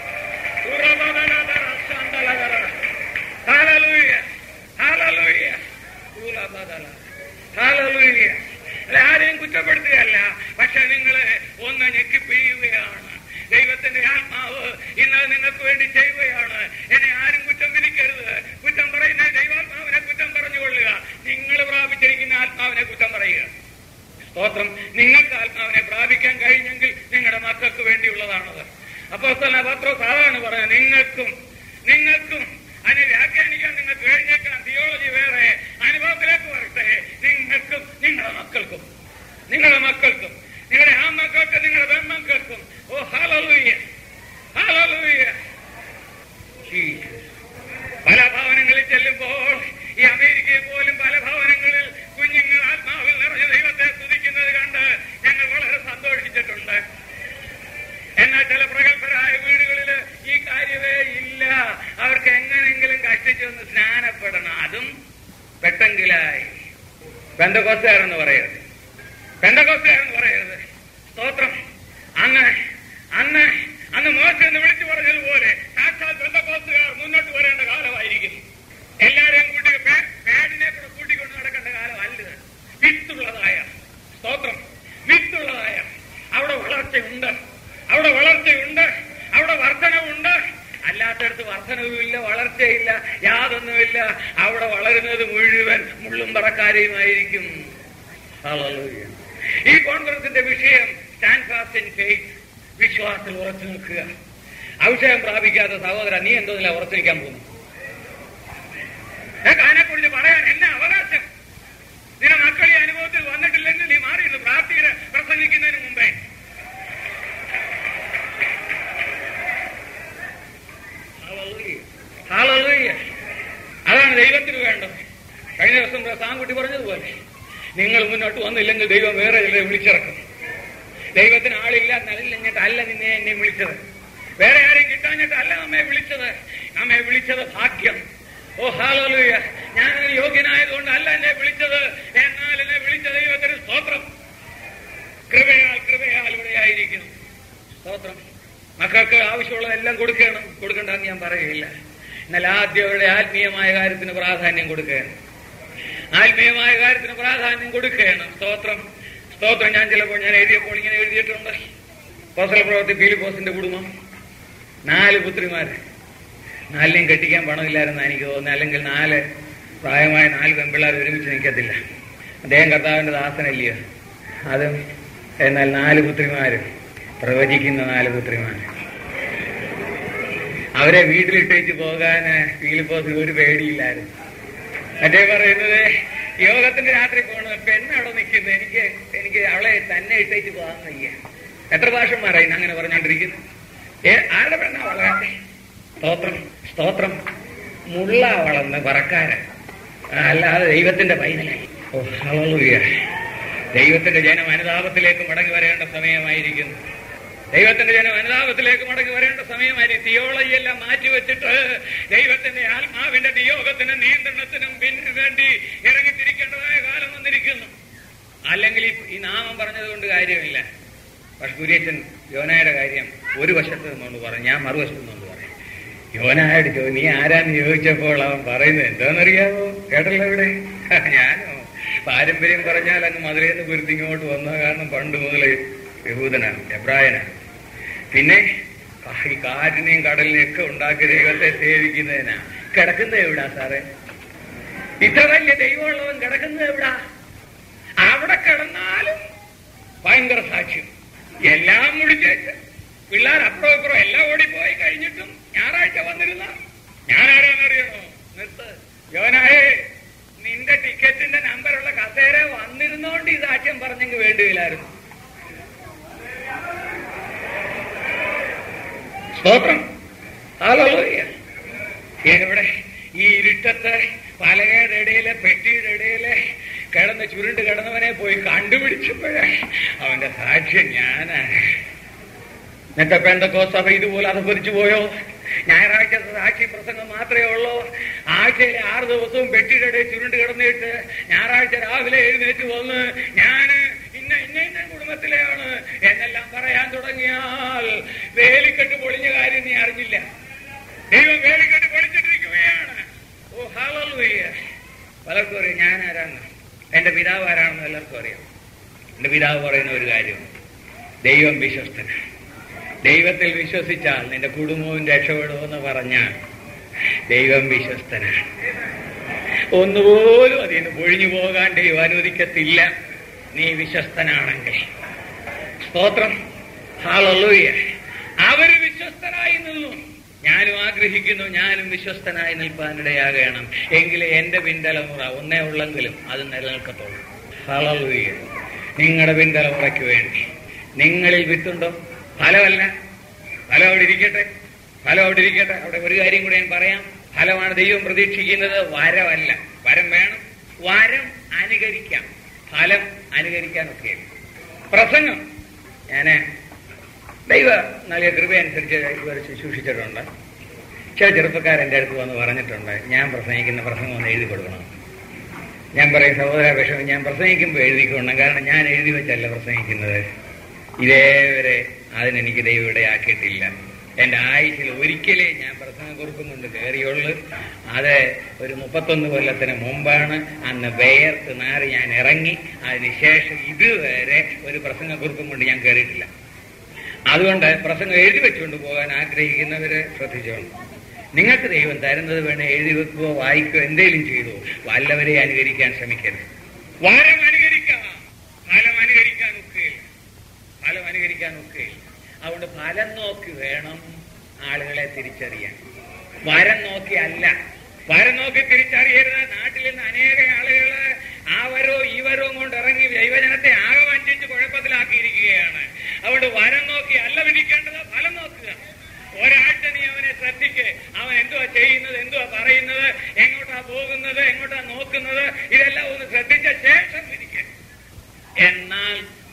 [SPEAKER 2] ഉറവതലതര സന്തലതര. ഹല്ലേലൂയ. ഹല്ലേലൂയ. ഉലബദല. ഹല്ലേലൂയ. അല്ല, ആരെയും കുറ്റപ്പെടുത്തുകയല്ല പക്ഷെ നിങ്ങളെ ഒന്ന് ഞെക്കിപ്പിഴിയുകയാണ് ദൈവത്തിന്റെ ആത്മാവ് ഇന്ന് നിങ്ങൾക്ക് വേണ്ടി ചെയ്യുകയാണ് എന്നെ ആരും കുറ്റം വിധിക്കരുത് കുറ്റം പറയുന്ന ദൈവാത്മാവിനെ കുറ്റം പറഞ്ഞുകൊള്ളുക നിങ്ങൾ പ്രാപിച്ചിരിക്കുന്ന ആത്മാവിനെ കുറ്റം പറയുക സ്തോത്രം നിങ്ങൾക്ക് ആത്മാവിനെ പ്രാപിക്കാൻ കഴിഞ്ഞെങ്കിൽ നിങ്ങളുടെ മക്കൾക്ക് വേണ്ടിയുള്ളതാണത് അപ്പൊ പത്രോ സാധാരണ പറഞ്ഞത് നിങ്ങൾക്കും നിങ്ങൾക്കും അതിനെ വ്യാഖ്യാനിക്കാൻ നിങ്ങൾക്ക് കഴിഞ്ഞേക്കാം തിയോളജി വേറെ അനുഭവത്തിലേക്ക് വരട്ടെ നിങ്ങൾക്കും നിങ്ങളുടെ മക്കൾക്കും നിങ്ങളുടെ മക്കൾക്കും നിങ്ങളുടെ ആ മക്കൾക്ക് നിങ്ങളുടെ പെൺമക്കൾക്കും ഓ ഹലലൂയ ഹലലൂയ പല ഭവനങ്ങളിൽ ചെല്ലുമ്പോൾ ഈ അമേരിക്കയിൽ പോലും പല ഭവനങ്ങളിൽ കുഞ്ഞുങ്ങൾ ആത്മാവിൽ നിറഞ്ഞ ദൈവത്തെ സ്തുതിക്കുന്നത് കണ്ട് ഞങ്ങൾ വളരെ സന്തോഷിച്ചിട്ടുണ്ട് എന്നാൽ ചില പ്രഗത്ഭരായ വീടുകളിൽ ഈ കാര്യമേ ഇല്ല അവർക്ക് എങ്ങനെയെങ്കിലും കഷ്ടിച്ചൊന്ന് സ്നാനപ്പെടണം അതും പെട്ടെങ്കിലായി ബന്ധകോസുകാരെന്ന് പറയരുത് ബന്ധകോസുകാരെന്ന് പറയരുത് സ്തോത്രം അന്ന് അന്ന് അന്ന് മോശം എന്ന് വിളിച്ചു പറഞ്ഞതുപോലെ സാക്ഷാൽ ബന്ധകോസുകാർ മുന്നോട്ട് വരേണ്ട കാലമായിരിക്കുന്നു എല്ലാരെയും കൂട്ടി പേ- പേടിനെ കൂടെ കൂട്ടിക്കൊണ്ട് നടക്കേണ്ട കാലം അല്ല വിത്തുള്ളതായ സ്തോത്രം വിത്തുള്ളതായ അവിടെ വളർച്ചയുണ്ട് അവിടെ വളർച്ചയുണ്ട് അവിടെ വർധനവുണ്ട് അല്ലാത്തടത്ത് വർധനവുമില്ല വളർച്ചയില്ല യാതൊന്നുമില്ല അവിടെ വളരുന്നത് മുഴുവൻ മുള്ളും പറക്കാരെയുമായിരിക്കും Hallelujah. ഈ കോൺഫറൻസിന്റെ വിഷയം സ്റ്റാൻഡ് ഫാസ്റ്റ് ഇൻ ഫെയ്ത്ത് വിശ്വാസത്തിൽ ഉറച്ചു നിൽക്കുക അഭിഷേകം പ്രാപിക്കാത്ത സഹോദര നീ എന്തോന്നില്ല ഉറച്ചു നിൽക്കാൻ പോകുന്നു നിനക്ക് അതിനെക്കുറിച്ച് പറയാൻ എന്നാ അവകാശം നിന്റെ മക്കൾ ഈ അനുഭവത്തിൽ വന്നിട്ടില്ലെങ്കിൽ നീ മാറിയിരുന്നു പ്രാർത്ഥിയുടെ പ്രസംഗിക്കുന്നതിന് മുമ്പേ മുന്നോട്ട് വന്നില്ലെങ്കിൽ ദൈവം വേറെ ചിലരെ വിളിച്ചിറക്കും ദൈവത്തിന് ആളില്ല നല്ലിഞ്ഞിട്ട് അല്ല നിന്നെ എന്നെ വിളിച്ചത് വേറെ ആരെയും കിട്ടാഞ്ഞിട്ടല്ല നമ്മെ വിളിച്ചത് നമ്മെ വിളിച്ചത് ഭാഗ്യം ഓ ഹാലൂയ ഞാൻ യോഗ്യനായതുകൊണ്ടല്ല എന്നെ വിളിച്ചത് എന്നാൽ എന്നെ വിളിച്ച ദൈവത്തിന് സ്തോത്രം കൃപയാൽ കൃപയാൽ ഇവിടെ ആയിരിക്കുന്നു സ്തോത്രം മക്കൾക്ക് ആവശ്യമുള്ളതെല്ലാം കൊടുക്കണം കൊടുക്കണ്ടെന്ന് ഞാൻ പറയുകയില്ല എന്നാൽ ആദ്യം അവരുടെ ആത്മീയമായ കാര്യത്തിന് പ്രാധാന്യം കൊടുക്കുകയാണ് ആത്മീയമായ കാര്യത്തിന് പ്രാധാന്യം കൊടുക്കുകയാണ് സ്തോത്രം സ്തോത്രം ഞാൻ ചിലപ്പോൾ ഞാൻ എഴുതിയപ്പോൾ ഇങ്ങനെ എഴുതിയിട്ടുണ്ട് കോസല പ്രവർത്തി ഫിലിപ്പോസിന്റെ കുടുംബം നാല് പുത്രിമാര് നാലിനെയും കെട്ടിക്കാൻ പണമില്ലായിരുന്നു എനിക്ക് തോന്നുന്നത് അല്ലെങ്കിൽ നാല് പ്രായമായ നാല് പെൺപിള്ളേർ ഒരുമിച്ച് നിൽക്കത്തില്ല അദ്ദേഹം കർത്താവിന്റെ ദാസനല്ലയോ അതും എന്നാൽ നാല് പുത്രിമാര് പ്രവചിക്കുന്ന നാല് പുത്രിമാര് അവരെ വീട്ടിലിട്ടേച്ച് പോകാൻ ഫിലിപ്പോസിന് ഒരു പേടിയില്ലായിരുന്നു മറ്റേ പറയുന്നത് യോഗത്തിന്റെ രാത്രി പോകണം പെണ്ണ് അവിടെ നിൽക്കുന്നു എനിക്ക് എനിക്ക് അവളെ തന്നെ ഇട്ടേച്ച് പോകാൻ വയ്യ എത്ര ഭാഷന്മാരായി അങ്ങനെ പറഞ്ഞോണ്ടിരിക്കുന്നു ഏ ആരുടെ പെണ്ണാ വളരാട്ടെ സ്തോത്രം സ്തോത്രം മുള്ള വളർന്ന് പറക്കാരൻ അല്ലാതെ ദൈവത്തിന്റെ പൈതലായി ഓ ഹല്ലേലൂയ ദൈവത്തിന്റെ ജനം അനുതാപത്തിലേക്ക് മടങ്ങി വരേണ്ട സമയമായിരിക്കുന്നു ദൈവത്തിന്റെ ജനം അനുതാപത്തിലേക്ക് മടങ്ങി വരേണ്ട സമയമായി തിയോളജി എല്ലാം മാറ്റിവെച്ചിട്ട് ദൈവത്തിന്റെ ആത്മാവിന്റെ നിയോഗത്തിന് നിയന്ത്രണത്തിനും പിന്നെ വേണ്ടി ഇറങ്ങിത്തിരിക്കേണ്ടതായ കാലം വന്നിരിക്കുന്നു അല്ലെങ്കിൽ ഈ- ഈ നാമം പറഞ്ഞത് കൊണ്ട് കാര്യമില്ല പക്ഷെ കുര്യച്ചൻ യോനായുടെ കാര്യം ഒരു വശത്ത് നിന്നുകൊണ്ട് പറഞ്ഞു ഞാൻ മറുവശത്ത് നിന്നുകൊണ്ട് പറയും യോനായോട് ചോദി നീ ആരാന്ന് ചോദിച്ചപ്പോൾ അവൻ പറയുന്നത് എന്താണെന്നറിയാമോ കേട്ടല്ലോ ഇവിടെ ഞാനോ പാരമ്പര്യം പറഞ്ഞാൽ അങ്ങ് മധുരയിൽ നിന്ന് കുരുത്തി ഇങ്ങോട്ട് വന്ന കാരണം പണ്ട് മുതലേ യഹൂദനാണ് എബ്രായനാണ് പിന്നെ ഈ കാറ്റിനെയും കടലിനെയും ഒക്കെ ഉണ്ടാക്കിയ ദൈവത്തെ സേവിക്കുന്നതിനാ കിടക്കുന്നത് എവിടാ സാറേ ഇത്ര വലിയ ദൈവമുള്ളവൻ കിടക്കുന്നത് എവിടാ അവിടെ കിടന്നാലും ഭയങ്കര സാക്ഷ്യം എല്ലാം മുടിച്ചേച്ച് പിള്ളേർ അപ്പുറം ഇപ്പുറം എല്ലാം ഓടിപ്പോയി കഴിഞ്ഞിട്ടും ഞായറാഴ്ച വന്നിരുന്ന ഞാൻ ആരാന്നറിയണോ നിർത്ത് യോനായേ നിന്റെ ടിക്കറ്റിന്റെ നമ്പറുള്ള കസേര വന്നിരുന്നോണ്ട് ഈ സാക്ഷ്യം പറഞ്ഞെങ്കിൽ വേണ്ടിയില്ലായിരുന്നു സ്തോത്രം ഹല്ലേലൂയ ഇവിടെ ഈ ഇരുട്ടത്ത് പലകയുടെ ഇടയിലെ പെട്ടിയുടെ ഇടയിലെ കിടന്ന് ചുരുണ്ട് കിടന്നവനെ പോയി കണ്ടുപിടിച്ചപ്പോഴേ അവന്റെ സാക്ഷ്യം ഞാനാണ് എന്നിട്ട് പെന്തക്കോ സഭ ഇതുപോലെ അധപ്പതിച്ചു പോയോ ഞായറാഴ്ച സാക്ഷി പ്രസംഗം മാത്രമേ ഉള്ളൂ ആഴ്ചയിലെ ആറ് ദിവസവും പെട്ടിയുടെ ഇടയിൽ ചുരുണ്ട് കിടന്നിട്ട് ഞായറാഴ്ച രാവിലെ എഴുന്നേറ്റ് വന്ന് ഞാന് ഇന്ന ഇന്ന ഇന്ന കുടുംബത്തിലെയാണ് എന്നെല്ലാം പറയാൻ തുടങ്ങിയാൽ വേലിക്കെട്ട് പൊളിഞ്ഞ കാര്യം നീ അറിഞ്ഞില്ല ദൈവം വേലിക്കെട്ട് പൊളിച്ചിട്ടിരിക്കുകയാണ് ഓ ഹാലൂയ്യ പലർക്കും അറിയാം ഞാൻ ആരാണ് എന്റെ പിതാവ് ആരാണെന്ന് എല്ലാവർക്കും അറിയാം എന്റെ പിതാവ് പറയുന്ന ഒരു കാര്യം ദൈവം വിശ്വസ്തനാണ് ദൈവത്തിൽ വിശ്വസിച്ചാൽ നിന്റെ കുടുംബവും രക്ഷപ്പെടുമെന്ന് പറഞ്ഞാൽ ദൈവം വിശ്വസ്തനാണ് ഒന്നുപോലും അതിൽ നിന്ന് പൊഴിഞ്ഞു പോകാൻ ദൈവം അനുവദിക്കത്തില്ല നീ വിശ്വസ്തനാണെങ്കിൽ സ്തോത്രം ഹാളൂയ അവര് വിശ്വസ്തരായി നിന്നു ഞാനും ആഗ്രഹിക്കുന്നു ഞാനും വിശ്വസ്തനായി നിൽപ്പാനിടയാകണം എങ്കിലേ എന്റെ പിൻതലമുറ ഒന്നേ ഉള്ളെങ്കിലും അത് നിലനിൽക്കത്തുള്ളൂ ഹാളൂയ നിങ്ങളുടെ പിൻതലമുറയ്ക്ക് വേണ്ടി നിങ്ങളിൽ വിത്തുണ്ടോ ഫലമല്ല ഫലം അവിടെ ഇരിക്കട്ടെ ഫലം അവിടെ ഇരിക്കട്ടെ അവിടെ ഒരു കാര്യം കൂടെ ഞാൻ പറയാം ഫലമാണ് ദൈവം പ്രതീക്ഷിക്കുന്നത് വരമല്ല വരം വേണം വരം അനുകരിക്കാം ഫലം അനുകരിക്കാനൊക്കെ പ്രസംഗം ഞാന് ദൈവ നൽകിയ കൃപയനുസരിച്ച് ഇവർ ശുശ്രൂഷിച്ചിട്ടുണ്ട് ചില ചെറുപ്പക്കാർ എൻ്റെ അടുത്ത് വന്ന് പറഞ്ഞിട്ടുണ്ട് ഞാൻ പ്രസംഗിക്കുന്ന പ്രസംഗം ഒന്ന് എഴുതി കൊടുക്കണം ഞാൻ പറയും സഹോദര വിഷമം ഞാൻ പ്രസംഗിക്കുമ്പോൾ എഴുതിക്കൊള്ളണം കാരണം ഞാൻ എഴുതി വെച്ചല്ല പ്രസംഗിക്കുന്നത് ഇതേവരെ അതിനെനിക്ക് ദൈവം ഇടയാക്കിയിട്ടില്ല എന്റെ ആയുഷിൽ ഒരിക്കലേ ഞാൻ പ്രസംഗക്കുറിപ്പും കൊണ്ട് കയറിയുള്ളൂ അത് ഒരു മുപ്പത്തൊന്ന് കൊല്ലത്തിന് മുമ്പാണ് അന്ന് വേർത്ത് നാറി ഞാൻ ഇറങ്ങി അതിനുശേഷം ഇതുവരെ ഒരു പ്രസംഗക്കുറിപ്പും കൊണ്ട് ഞാൻ കയറിയിട്ടില്ല അതുകൊണ്ട് പ്രസംഗം എഴുതി വെച്ചുകൊണ്ട് പോകാൻ ആഗ്രഹിക്കുന്നവര് ശ്രദ്ധിച്ചോളൂ നിങ്ങൾക്ക് ദൈവം തരുന്നത് വേണേ എഴുതി വെക്കുകയോ വായിക്കുകയോ എന്തെങ്കിലും ചെയ്തു വല്ലവരെ അനുകരിക്കാൻ ശ്രമിക്കരുത് വരം അനുകരിക്കാം ഫലം അനുകരിക്കാൻ ഒക്കുകയില്ല ഫലം അനുകരിക്കാൻ ഒക്കുകയില്ല അതുകൊണ്ട് ഫലം നോക്കി വേണം ആളുകളെ തിരിച്ചറിയാൻ വരം നോക്കി അല്ല വരം നോക്കി തിരിച്ചറിയരുത് നാട്ടിൽ നിന്ന് അനേക ആളുകള് അവരോ ഇവരോ കൊണ്ട് ഇറങ്ങി ദൈവജനത്തെ ആകെ വഞ്ചിച്ച് കുഴപ്പത്തിലാക്കിയിരിക്കുകയാണ് അതുകൊണ്ട് വരം നോക്കി അല്ല വിധിക്കേണ്ടത് ഫലം നോക്കുക ഒരാഴ്ച നീ അവനെ ശ്രദ്ധിക്ക് അവൻ എന്തുവാ ചെയ്യുന്നത് എന്തുവാ പറയുന്നത് എങ്ങോട്ടാ പോകുന്നത് എങ്ങോട്ടാ നോക്കുന്നത് ഇതെല്ലാം ഒന്ന് ശ്രദ്ധിച്ച ശേഷം വിധിക്കുക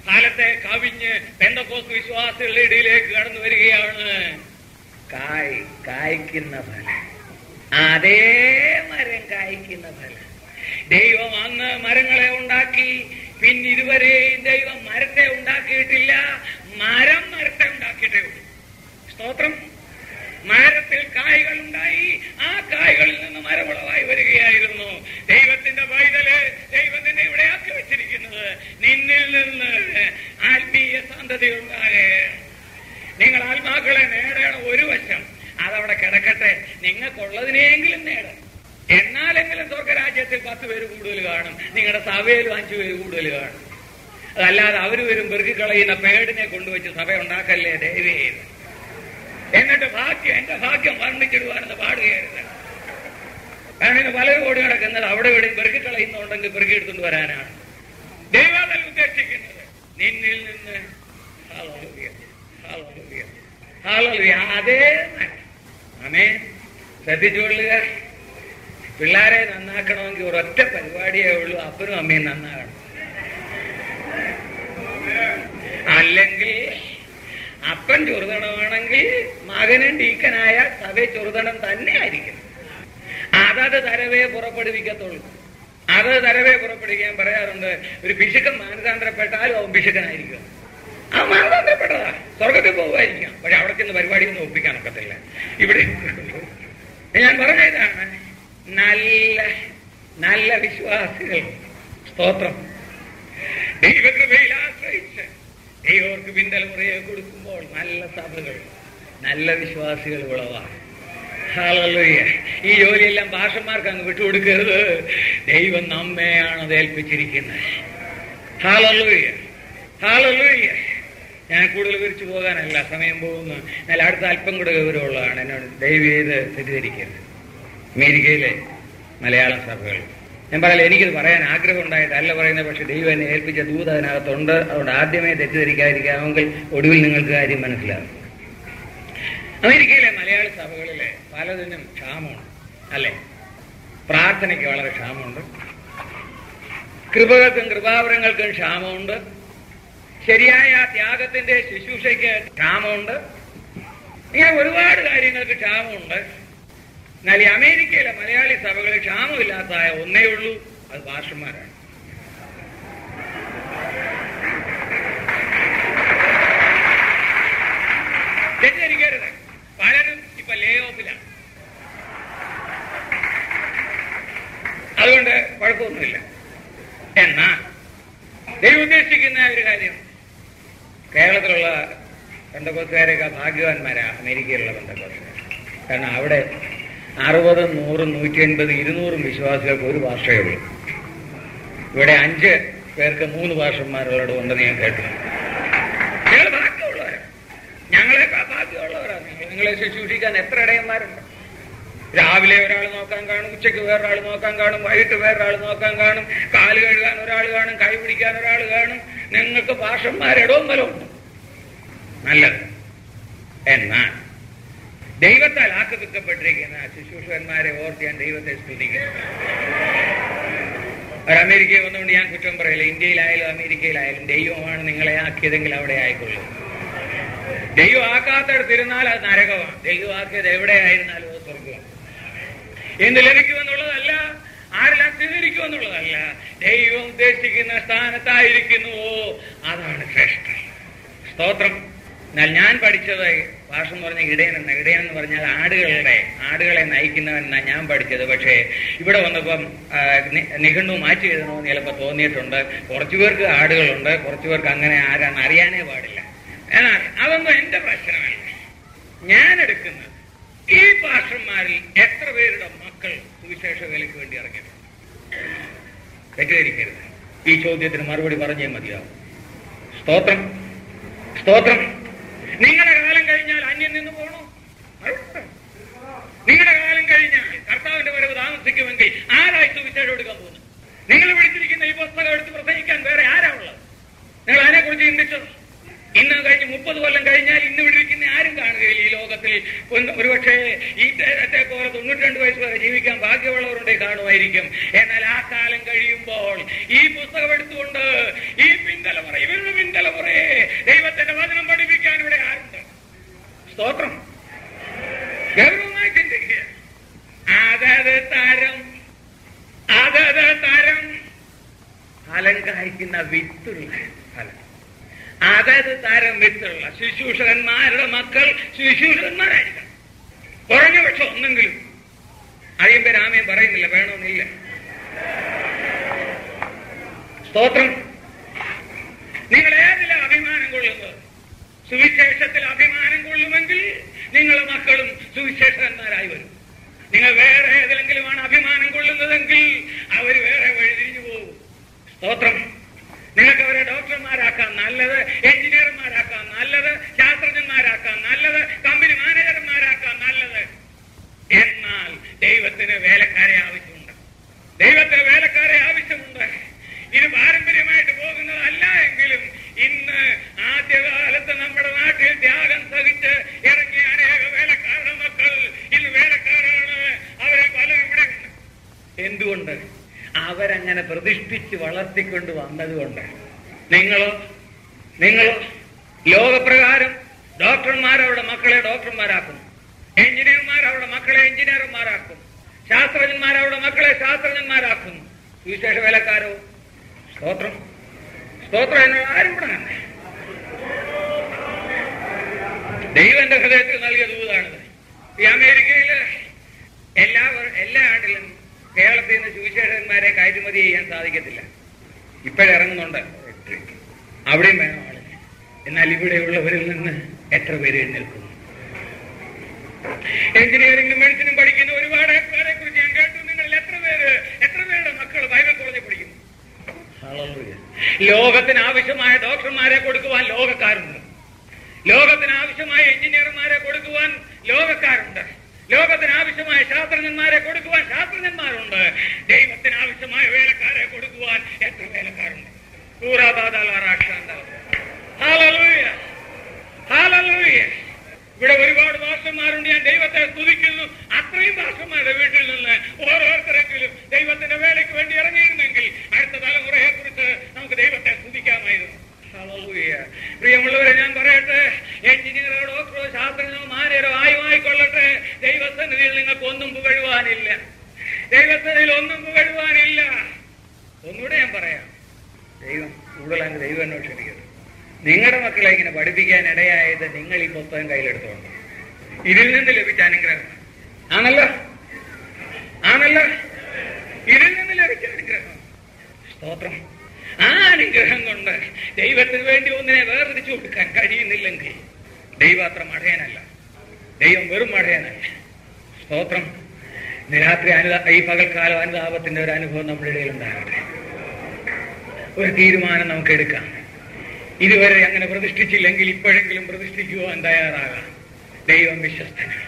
[SPEAKER 2] കാലത്തെ കവിഞ്ഞ് പെന്തക്കോസ് വിശ്വാസികളുടെ ഇടയിലേക്ക് കടന്നു വരികയാണ് കായ് കായ്ക്കുന്ന ഫലം അതേ മരം കായ്ക്കുന്ന ഫലം ദൈവം അന്ന് മരങ്ങളെ ഉണ്ടാക്കി പിന്നെ ഇതുവരെയും ദൈവം മരത്തെ ഉണ്ടാക്കിയിട്ടില്ല മരം മരത്തെ ഉണ്ടാക്കിയിട്ടേ ഉള്ളൂ സ്തോത്രം മരത്തിൽ കായ്കൾ ഉണ്ടായി ആ കായ്കളിൽ നിന്ന് മരമുളവായി വരികയായിരുന്നു ദൈവത്തിന്റെ പൈതല് ദൈവത്തിനെ ഇവിടെ ആക്കി വെച്ചിരിക്കുന്നത് നിന്നിൽ നിന്ന് ആത്മീയ സാന്തതയുണ്ടാകേ നിങ്ങൾ ആത്മാക്കളെ നേടണം ഒരു വശം അതവിടെ കിടക്കട്ടെ നിങ്ങൾക്കുള്ളതിനെങ്കിലും നേടണം എന്നാലെങ്കിലും സ്വർഗരാജ്യത്തിൽ പത്ത് പേര് കൂടുതൽ കാണും നിങ്ങളുടെ സഭയിലും അഞ്ചു പേര് കൂടുതൽ കാണും അതല്ലാതെ അവര് വരും പെറുക്കിക്കളയുന്ന പേടിനെ കൊണ്ടുവച്ച് സഭ ഉണ്ടാക്കല്ലേ ദയവേ എന്നിട്ട് ഭാഗ്യം എന്റെ ഭാഗ്യം വർണ്ണിച്ചിടുവാനെന്ന് പാടുകയായിരുന്നു കാരണം ഇന്ന് പലരും ഓടി നടക്കുന്നത് അവിടെ ഇവിടെയും പെറുക്കി കളയുന്നുണ്ടെങ്കിൽ പെറുക്കി എടുത്തുകൊണ്ട് വരാനാണ് ദൈവത്തിൽ ഉദ്ദേശിക്കുന്നത് നിന്നിൽ നിന്ന് ഹല്ലേലൂയ, ഹല്ലേലൂയ, ഹല്ലേലൂയ. അതേ അമേ ശ്രദ്ധിച്ചുകൊള്ളുക പിള്ളേരെ നന്നാക്കണമെങ്കിൽ ഒരൊറ്റ പരിപാടിയേ ഉള്ളൂ അപ്പനും അമ്മയും നന്നാകണം അല്ലെങ്കിൽ അപ്പൻ ചെറുതണമാണെങ്കിൽ മകനും ഡീക്കനായ സഭ ചെറുതണം തന്നെ ആയിരിക്കും അതത് തരവേ പുറപ്പെടുവിക്കത്തുള്ളൂ അത് തരവേ പുറപ്പെടുവിക്കാൻ പറയാറുണ്ട് ഒരു പിശുക്കൻ മാനസാന്തരപ്പെട്ടാലും അവൻ പിശുക്കനായിരിക്കും ആ മാനസാന്തരപ്പെട്ടതാ സ്വർഗത്തിൽ പോകുമായിരിക്കാം പക്ഷെ അവിടെ ചെന്ന് പരിപാടിയൊന്നും ഒപ്പിക്കാൻ ഒക്കത്തില്ല ഇവിടെ ഞാൻ പറഞ്ഞതാണ് നല്ല നല്ല വിശ്വാസികൾ സ്തോത്രം ദൈവകൃപയിൽ ആശ്രയിച്ച് ദൈവർക്ക് പിന്തലമുറയെ കൊടുക്കുമ്പോൾ നല്ല സഭകൾ നല്ല വിശ്വാസികൾ ഉളവാണ് ഹല്ലേലൂയ. ഈ ജോലിയെല്ലാം ഭാഷന്മാർക്ക് അങ്ങ് വിട്ടുകൊടുക്കരുത് ദൈവം നമ്മെയാണ് അത് ഏൽപ്പിച്ചിരിക്കുന്നത് ഹാലല്ലൂയ ഹാലല്ലൂയ ഞാൻ കൂടുതൽ വിരിച്ചു പോകാനല്ല സമയം പോകുന്നു എന്നാൽ അടുത്ത അല്പം കൂടെ ഗൗരവമുള്ളതാണ് എന്നോട് ദയവ് ചെയ്ത് തെറ്റിദ്ധരിക്കരുത് അമേരിക്കയിലെ മലയാള സഭകൾ ഞാൻ പറയാം എനിക്കിത് പറയാൻ ആഗ്രഹം ഉണ്ടായിട്ടല്ല പറയുന്നത് പക്ഷെ ദൈവം എന്നെ ഏൽപ്പിച്ച ദൂത് അതിനകത്തുണ്ട് അതുകൊണ്ട് ആദ്യമേ തെറ്റിദ്ധരിക്കാതിരിക്കാമെങ്കിൽ ഒടുവിൽ നിങ്ങൾക്ക് കാര്യം മനസ്സിലാകും അമേരിക്കയിലെ മലയാള സഭകളിലെ പലതിനും ക്ഷാമമുണ്ട് അല്ലെ പ്രാർത്ഥനയ്ക്ക് വളരെ ക്ഷാമമുണ്ട് കൃപകൾക്കും കൃപാവരങ്ങൾക്കും ക്ഷാമമുണ്ട് ശരിയായ ത്യാഗത്തിന്റെ ശുശ്രൂഷയ്ക്ക് ക്ഷാമമുണ്ട് ഇങ്ങനെ ഒരുപാട് കാര്യങ്ങൾക്ക് ക്ഷാമമുണ്ട് എന്നാൽ ഈ അമേരിക്കയിലെ മലയാളി സഭകളിൽ ക്ഷാമമില്ലാത്തതായ ഒന്നേ ഉള്ളൂ അത് ഭാഷന്മാരാണ് തെറ്റിദ്ധരിക്കരുത് പലരും ഇപ്പൊ ലേ ഓഫിലാണ് അതുകൊണ്ട് കുഴപ്പമൊന്നുമില്ല എന്നാ ദൈവം ഉദ്ദേശിക്കുന്ന ഒരു കാര്യം കേരളത്തിലുള്ള ബന്ധക്കോസുകാരൊക്കെ ഭാഗ്യവാന്മാരാ അമേരിക്കയിലുള്ള ബന്ധക്കോസുകാർ കാരണം അവിടെ അറുപതും നൂറും നൂറ്റി എൺപത് ഇരുന്നൂറും വിശ്വാസികൾക്ക് ഒരു ഭാഷയേ ഉള്ളൂ ഇവിടെ അഞ്ച് പേർക്ക് മൂന്ന് ഭാഷന്മാരുള്ളത് ഉണ്ടെന്ന് ഞാൻ കേട്ടു ഞങ്ങൾ ഭാഗ്യമുള്ളവരാ ഞങ്ങളെ ഭാഗ്യമുള്ളവരാണ് ഞങ്ങൾ നിങ്ങളെ ശുശ്രൂഷിക്കാൻ എത്ര ഇടയന്മാരുണ്ട് രാവിലെ ഒരാൾ നോക്കാൻ കാണും ഉച്ചയ്ക്ക് വേറൊരാൾ നോക്കാൻ കാണും വൈകിട്ട് വേറൊരാൾ നോക്കാൻ കാണും കാല് കഴുകാൻ ഒരാൾ കാണും കൈ പിടിക്കാൻ ഒരാൾ കാണും നിങ്ങൾക്ക് ഭാഷന്മാരിടവും ബലമുണ്ട് നല്ലത് എന്നാൽ ദൈവത്താൽ ആക്കിപ്പിക്കപ്പെട്ടിരിക്കുന്ന ശുശ്രൂഷകന്മാരെ ഓർത്ത് ഞാൻ ദൈവത്തെ സ്തുതിക്കുന്നു ഒരു അമേരിക്കയിൽ വന്നുകൊണ്ട് ഞാൻ കുറ്റം പറയില്ല ഇന്ത്യയിലായാലും അമേരിക്കയിലായാലും ദൈവമാണ് നിങ്ങളെ ആക്കിയതെങ്കിൽ അവിടെ ആയിക്കൊള്ളൂ ദൈവം ആക്കാത്തടത്തിരുന്നാൽ അത് നരകമാണ് ദൈവം ആക്കിയത് എവിടെയായിരുന്നാലും അത് സ്വർഗമാണ് എന്ത് ലഭിക്കുമെന്നുള്ളതല്ല ആരെല്ലാം സ്വീകരിക്കുമെന്നുള്ളതല്ല ദൈവം ഉദ്ദേശിക്കുന്ന സ്ഥാനത്തായിരിക്കുന്നുവോ അതാണ് ശ്രേഷ്ഠം സ്തോത്രം എന്നാൽ ഞാൻ പഠിച്ചത് ഭാഷ എന്ന് പറഞ്ഞ ഇടയൻ എന്ന ഇടയൻ എന്ന് പറഞ്ഞാൽ ആടുകളുടെ ആടുകളെ നയിക്കുന്നവൻ എന്നാ ഞാൻ പഠിച്ചത് പക്ഷേ ഇവിടെ വന്നപ്പം ആ, നി- നിഘണ്ടു മാറ്റി എഴുതണമെന്ന് ചിലപ്പോൾ തോന്നിയിട്ടുണ്ട് കുറച്ചു പേർക്ക് ആടുകളുണ്ട് കുറച്ചു പേർക്ക് അങ്ങനെ ആരാണ് അറിയാനേ പാടില്ല എന്നാൽ അതൊന്നും എന്റെ പ്രശ്നമല്ല ഞാൻ എടുക്കുന്നത് ഈ ഭാഷന്മാരിൽ എത്ര പേരുടെ മക്കൾ സുവിശേഷ വേലയ്ക്ക് വേണ്ടി ഇറങ്ങിയിട്ടുണ്ട് തെറ്റിദ്ധരിക്കരുത് ഈ ചോദ്യത്തിന് മറുപടി പറഞ്ഞേ മതിയാവും സ്തോത്രം സ്തോത്രം നിങ്ങളുടെ കാലം കഴിഞ്ഞാൽ അന്യം നിന്ന് പോകണോ മറുപടി. നിങ്ങളുടെ കാലം കഴിഞ്ഞാൽ കർത്താവിന്റെ വരവ് താമസിക്കുമെങ്കിൽ ആരായി സുവിശേഷം എടുക്കാൻ പോകുന്നു നിങ്ങൾ വിളിച്ചിരിക്കുന്ന ഈ പുസ്തകം എടുത്ത് പ്രസംഗിക്കാൻ വേറെ ആരാ ഉള്ളത് നിങ്ങൾ അതിനെക്കുറിച്ച് ചിന്തിച്ചത് ഇന്ന് കഴിഞ്ഞ് മുപ്പത് കൊല്ലം കഴിഞ്ഞാൽ ഇന്ന് വിടിരിക്കുന്ന ആരും കാണുകയില്ല ഈ ലോകത്തിൽ ഒന്ന് ഒരുപക്ഷെ ഈ നേരത്തെ പോലെ തൊണ്ണൂറ്റിരണ്ട് വയസ്സ് വരെ ജീവിക്കാൻ ഭാഗ്യമുള്ളവരുണ്ടെ കാണുമായിരിക്കും എന്നാൽ ആ കാലം കഴിയുമ്പോൾ ഈ പുസ്തകം എടുത്തുകൊണ്ട് ഈ പിന്തലമുറ ഇവരുടെ പിന്തല അതത് തരം വിത്തുള്ള ശുശ്രൂഷകന്മാരുടെ മക്കൾ ശുശ്രൂഷകന്മാരായിരിക്കണം കുറഞ്ഞ പക്ഷം ഒന്നെങ്കിലും അഴിയമ്പ രാമയും പറയുന്നില്ല വേണമെന്നില്ല സ്തോത്രം നിങ്ങൾ ഏതിലെ അഭിമാനം കൊള്ളുന്നത് സുവിശേഷത്തിൽ അഭിമാനം കൊള്ളുമെങ്കിൽ നിങ്ങളുടെ മക്കളും സുവിശേഷകന്മാരായി വരും നിങ്ങൾ വേറെ ഏതിലെങ്കിലുമാണ് അഭിമാനം കൊള്ളുന്നതെങ്കിൽ അവർ വേറെ വഴിതിരിഞ്ഞു പോകും സ്തോത്രം നിങ്ങൾക്ക് അവരെ ഡോക്ടർമാരാക്കാൻ നല്ലത് എഞ്ചിനീയർമാരാക്കാൻ നല്ലത് ശാസ്ത്രജ്ഞന്മാരാക്കാൻ നല്ലത് കമ്പനി മാനേജർമാരാക്കാൻ നല്ലത് എന്നാൽ ദൈവത്തിന് വേലക്കാരെ ആവശ്യമുണ്ട് ദൈവത്തിന് വേലക്കാരെ ആവശ്യമുണ്ട് ഇത് പാരമ്പര്യമായിട്ട് പോകുന്നതല്ല എങ്കിലും ഇന്ന് ആദ്യകാലത്ത് നമ്മുടെ നാട്ടിൽ ത്യാഗം സഹിച്ച് ഇറങ്ങിയ അനേക വേലക്കാരുടെ മക്കൾ ഇന്ന് വേലക്കാരാണ് അവരെ പലരും ഇവിടെ ഉണ്ട്. എന്തുകൊണ്ട് അവരങ്ങനെ പ്രതിഷ്ഠിച്ച് വളർത്തിക്കൊണ്ട് വന്നതുകൊണ്ട് നിങ്ങളോ നിങ്ങളോ ലോകപ്രകാരം ഡോക്ടർമാർ അവരുടെ മക്കളെ ഡോക്ടർമാരാക്കുന്നു എഞ്ചിനീയർമാർ അവരുടെ മക്കളെ എഞ്ചിനീയർമാരാക്കും ശാസ്ത്രജ്ഞന്മാർ അവരുടെ മക്കളെ ശാസ്ത്രജ്ഞന്മാരാക്കുന്നു വിശേഷ വേലക്കാരോ സ്തോത്രം സ്തോത്രം എന്നോട് ആരും ഇവിടെ തന്നെ ദൈവം എന്റെ ഹൃദയത്തിൽ നൽകിയ ദൂതാണിത് ഈ അമേരിക്കയില് എല്ലാ വർ- എല്ലാ ആണ്ടിലും കേരളത്തിൽ നിന്ന് സുവിശേഷകന്മാരെ കയറ്റുമതി ചെയ്യാൻ സാധിക്കത്തില്ല ഇപ്പോഴിറങ്ങുന്നുണ്ട് അവിടെയും വേണം ആള് എന്നാൽ ഇവിടെയുള്ളവരിൽ നിന്ന് എത്ര പേര് എഴുന്നേൽക്കുന്നു എഞ്ചിനീയറിംഗും മെഡിസിനും പഠിക്കുന്ന ഒരുപാട് പേരെ കുറിച്ച് ഞാൻ കേട്ടു നിങ്ങളിൽ എത്ര പേര് എത്ര പേരുടെ മക്കൾ ബൈബിൾ കോളേജിൽ പഠിക്കുന്നു Hallelujah. ലോകത്തിന് ആവശ്യമായ ഡോക്ടർമാരെ കൊടുക്കുവാൻ ലോകക്കാരുണ്ട് ലോകത്തിന് ആവശ്യമായ എഞ്ചിനീയർമാരെ കൊടുക്കുവാൻ ലോകക്കാരുണ്ട് ലോകത്തിന് ആവശ്യമായ ശാസ്ത്രജ്ഞന്മാരെ കൊടുക്കുവാൻ ശാസ്ത്രജ്ഞന്മാരുണ്ട് ദൈവത്തിന് ആവശ്യമായ വേലക്കാരെ കൊടുക്കുവാൻ എത്ര വേലക്കാരുണ്ട് ഹാലലൂയ ഹാലലൂയ ഇവിടെ ഒരുപാട് ദാസന്മാരുണ്ട് ഞാൻ ദൈവത്തെ സ്തുതിക്കുന്നു അത്രയും ദാസന്മാരുടെ വീട്ടിൽ നിന്ന് ഓരോരുത്തരെങ്കിലും ദൈവത്തിന്റെ വേലയ്ക്ക് വേണ്ടി ഇറങ്ങിയിരുന്നെങ്കിൽ അടുത്ത തലമുറയെ കുറിച്ച് നമുക്ക് ദൈവത്തെ സ്തുതിക്കാമായിരുന്നു ഹല്ലേലൂയ. പ്രിയമുള്ളവരെ ഞാൻ പറയട്ടെ എഞ്ചിനീയറോ ഡോക്ടറോ ശാസ്ത്രജ്ഞനോ മാനേരോ ആയുമായിക്കൊള്ളട്ടെ ദൈവസന്നിധിയിൽ നിങ്ങൾക്ക് ഒന്നും പുകഴുവാനില്ല ദൈവസന്നിധിയിൽ ഒന്നും പുകഴുവാനില്ല ഒന്നുകൂടെ ഞാൻ പറയാം ദൈവം കൂടുതലാണ് ദൈവം എന്നോട് ക്ഷണിക്കുന്നത് നിങ്ങളുടെ മക്കളെ ഇങ്ങനെ പഠിപ്പിക്കാൻ ഇടയായത് നിങ്ങൾ ഈ പുസ്തകം കയ്യിലെടുത്തോണ്ട് ഇതിൽ നിന്ന് ലഭിച്ച അനുഗ്രഹം ആണല്ലോ ആണല്ലോ ഇതിൽ നിന്ന് ലഭിച്ച അനുഗ്രഹം സ്തോത്രം ആ അനുഗ്രഹം കൊണ്ട് ദൈവത്തിന് വേണ്ടി ഒന്നിനെ വേർതിരിച്ചു കൊടുക്കാൻ കഴിയുന്നില്ലെങ്കിൽ ദൈവം അത്ര മടയനല്ല ദൈവം വെറും മടയനല്ല സ്തോത്രം ഇന്ന് രാത്രി അനുതാ ഈ പകൽക്കാലം അനുതാപത്തിന്റെ ഒരു അനുഭവം നമ്മുടെ ഇടയിൽ ഉണ്ടാകട്ടെ ഒരു തീരുമാനം നമുക്ക് എടുക്കാം ഇതുവരെ അങ്ങനെ പ്രതിഷ്ഠിച്ചില്ലെങ്കിൽ ഇപ്പോഴെങ്കിലും പ്രതിഷ്ഠിക്കുവാൻ തയ്യാറാകാം ദൈവം വിശ്വസ്തനാണ്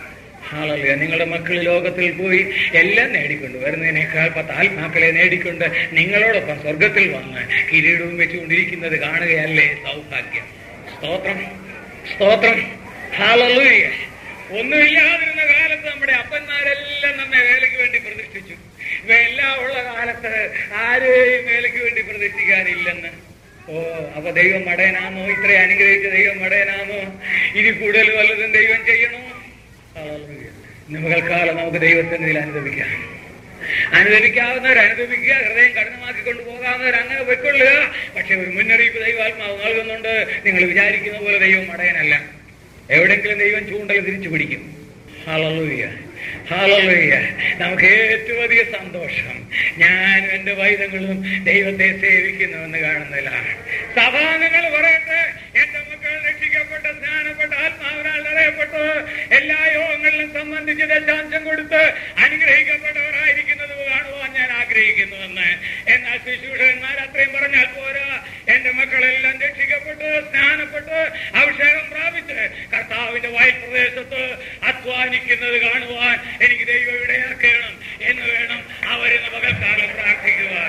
[SPEAKER 2] ആളല്ല നിങ്ങളുടെ മക്കൾ ലോകത്തിൽ പോയി എല്ലാം നേടിക്കൊണ്ട് വരുന്നതിനേക്കാൾ പത്ത് ആത്മാക്കളെ നേടിക്കൊണ്ട് നിങ്ങളോടൊപ്പം സ്വർഗത്തിൽ വന്ന് കിരീടവും വെച്ചുകൊണ്ടിരിക്കുന്നത് കാണുകയല്ലേ സൗഭാഗ്യം സ്തോത്രം സ്തോത്രം ഹാലലൂയ ഒന്നുമില്ലാതിരുന്ന കാലത്ത് നമ്മുടെ അപ്പന്മാരെല്ലാം നമ്മെ വേലയ്ക്ക് വേണ്ടി പ്രതിഷ്ഠിച്ചു ഇവയെല്ലാം ഉള്ള കാലത്ത് ആരെയും വേലയ്ക്ക് വേണ്ടി പ്രതിഷ്ഠിക്കാനില്ലെന്ന് ഓ അപ്പൊ ദൈവം മടയനാമോ ഇത്രയും അനുഗ്രഹിച്ച ദൈവം മടയനാമോ ഇനി കൂടുതൽ വല്ലതും ദൈവം ചെയ്യണോ ഹല്ലേലൂയ. ഇന്ന് പകൽക്കാലം നമുക്ക് ദൈവസന്നിധിയിൽ അനുഭവിക്കാം അനുഭവിക്കാവുന്നവർ അനുഭവിക്കുക ഹൃദയം കഠിനമാക്കി കൊണ്ടുപോകാവുന്നവർ അങ്ങനെ പൊയ്ക്കൊള്ളുക പക്ഷെ ഒരു മുന്നറിയിപ്പ് ദൈവാത്മാവ് നൽകുന്നുണ്ട് നിങ്ങൾ വിചാരിക്കുന്ന പോലെ ദൈവം മടയനല്ല എവിടെങ്കിലും ദൈവം ചൂണ്ടൽ തിരിച്ചു പിടിക്കും ഹല്ലേലൂയ ഹല്ലേലൂയ നമുക്ക് ഏറ്റവും അധികം സന്തോഷം ഞാനും എന്റെ വൈദങ്ങളും ദൈവത്തെ സേവിക്കുന്നുവെന്ന് കാണുന്നതിലാണ് സഭാംഗങ്ങൾ പറയട്ടെ എന്റെ മക്കൾ രക്ഷിക്കപ്പെട്ട സ്നാനപ്പെട്ട ആത്മാവിനാൽ നിറയപ്പെട്ട് എല്ലാ യോഗങ്ങളിലും സംബന്ധിച്ച് ദശാംശം കൊടുത്ത് അനുഗ്രഹിക്കപ്പെട്ടവരായിരിക്കുന്നത് കാണുവാൻ ഞാൻ ആഗ്രഹിക്കുന്നുവെന്ന് എന്നാൽ ശിശുഷന്മാർ അത്രയും പറഞ്ഞാൽ പോരാ എന്റെ മക്കളെല്ലാം രക്ഷിക്കപ്പെട്ട് സ്നാനപ്പെട്ട് അഭിഷേകം പ്രാപിച്ച് കർത്താവിന്റെ വയൽ പ്രദേശത്ത് അധ്വാനിക്കുന്നത് കാണുവാൻ എനിക്ക് ദൈവം ഇടയാക്കണം എന്ന് വേണം അവരിന്ന് പകൽക്കാലം പ്രാർത്ഥിക്കുവാൻ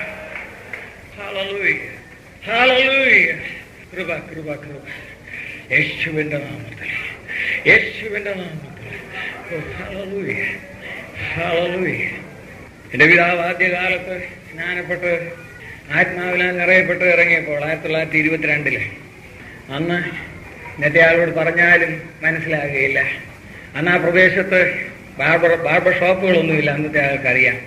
[SPEAKER 2] Hallelujah. Hallelujah. കൃപ കൃപ കൃപ യേശുവിന്റെ നാമത്തിൽ യേശുവിന്റെ നാമത്തിൽ ഓ, Hallelujah. Hallelujah. എന്റെ പിതാവ് ആദ്യകാലത്ത് സ്നാനപ്പെട്ട് ആത്മാവിലാൽ നിറയപ്പെട്ട് ഇറങ്ങിയപ്പോൾ ആയിരത്തി തൊള്ളായിരത്തി ഇരുപത്തിരണ്ടില് അന്ന് ഇന്നത്തെ ആളോട് പറഞ്ഞാലും മനസ്സിലാകുകയില്ല അന്ന് ആ പ്രദേശത്ത് ബാർബർ ബാർബർ ഷോപ്പുകളൊന്നുമില്ല അന്നത്തെ ആൾക്കറിയാം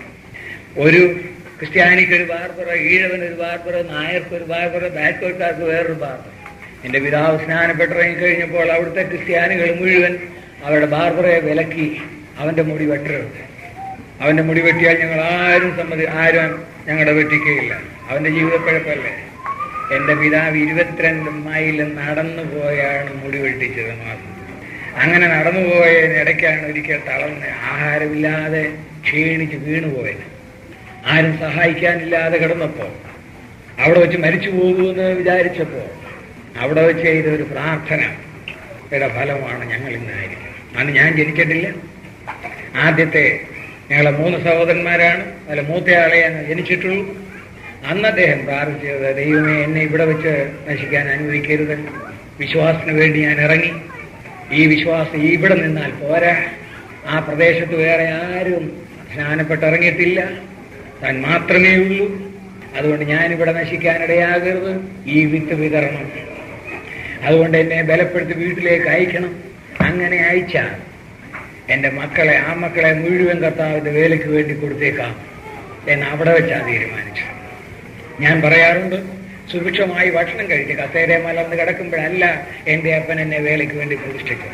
[SPEAKER 2] ഒരു ക്രിസ്ത്യാനിക്ക് ഒരു ബാർബർ ഈഴവന് ഒരു ബാർബർ നായർക്ക് ഒരു ബാർബർ ബാക്കോട്ടാർക്ക് വേറൊരു ബാർബർ എന്റെ പിതാവ് സ്നാനപ്പെട്ടിറങ്ങി കഴിഞ്ഞപ്പോൾ അവിടുത്തെ ക്രിസ്ത്യാനികൾ മുഴുവൻ അവരുടെ ബാർബറയെ വിലക്കി അവന്റെ മുടി വെട്ടരുത് അവന്റെ മുടി വെട്ടിയാൽ ഞങ്ങൾ ആരും സമ്മതി ആരും ഞങ്ങളുടെ വെട്ടിക്കയില്ല അവന്റെ ജീവിതപ്പഴപ്പല്ലേ എന്റെ പിതാവ് ഇരുപത്തിരണ്ട് മൈൽ നടന്നു പോയാണ് മുടി വെട്ടിച്ചത് മാസം അങ്ങനെ നടന്നു പോയതിനിടയ്ക്കാണ് ഒരിക്കൽ തളർന്ന് ആഹാരമില്ലാതെ ക്ഷീണിച്ച് വീണുപോയത് ആരും സഹായിക്കാനില്ലാതെ കിടന്നപ്പോൾ അവിടെ വെച്ച് മരിച്ചു പോകുമെന്ന് വിചാരിച്ചപ്പോൾ അവിടെ വെച്ച് ചെയ്ത ഒരു പ്രാർത്ഥന യുടെ ഫലമാണ് ഞങ്ങൾ ഇന്നായിരിക്കുന്നത് അന്ന് ഞാൻ ജനിച്ചിട്ടില്ല ആദ്യത്തെ ഞങ്ങളെ മൂന്ന് സഹോദരന്മാരാണ് അതിൽ മൂത്തയാളെ ഞാൻ ജനിച്ചിട്ടുള്ളൂ അന്ന് അദ്ദേഹം പ്രാർത്ഥിച്ചത് ദൈവമേ എന്നെ ഇവിടെ വെച്ച് നശിക്കാൻ അനുവദിക്കരുത് വിശ്വാസത്തിന് വേണ്ടി ഞാൻ ഇറങ്ങി ഈ വിശ്വാസം ഇവിടെ നിന്നാൽ പോരാ ആ പ്രദേശത്ത് വേറെ ആരും സ്നാനപ്പെട്ടിറങ്ങിയിട്ടില്ല താൻ മാത്രമേ ഉള്ളൂ അതുകൊണ്ട് ഞാനിവിടെ നശിക്കാനിടയാകരുത് ഈ വിത്ത് വിതരണം അതുകൊണ്ട് എന്നെ ബലപ്പെടുത്തി വീട്ടിലേക്ക് അയക്കണം അങ്ങനെ അയച്ചാൽ എന്റെ മക്കളെ ആ മക്കളെ മുഴുവൻ കർത്താവിന്റെ വേലയ്ക്ക് വേണ്ടി കൊടുത്തേക്കാം എന്ന് അവിടെ വെച്ചാ തീരുമാനിച്ചു ഞാൻ പറയാറുണ്ട് സുഭിക്ഷമായി ഭക്ഷണം കഴിച്ച് കസേര മലർന്ന് കിടക്കുമ്പോഴല്ല എന്റെ അപ്പൻ എന്നെ വേലയ്ക്ക് വേണ്ടി പ്രതിഷ്ഠിച്ചത്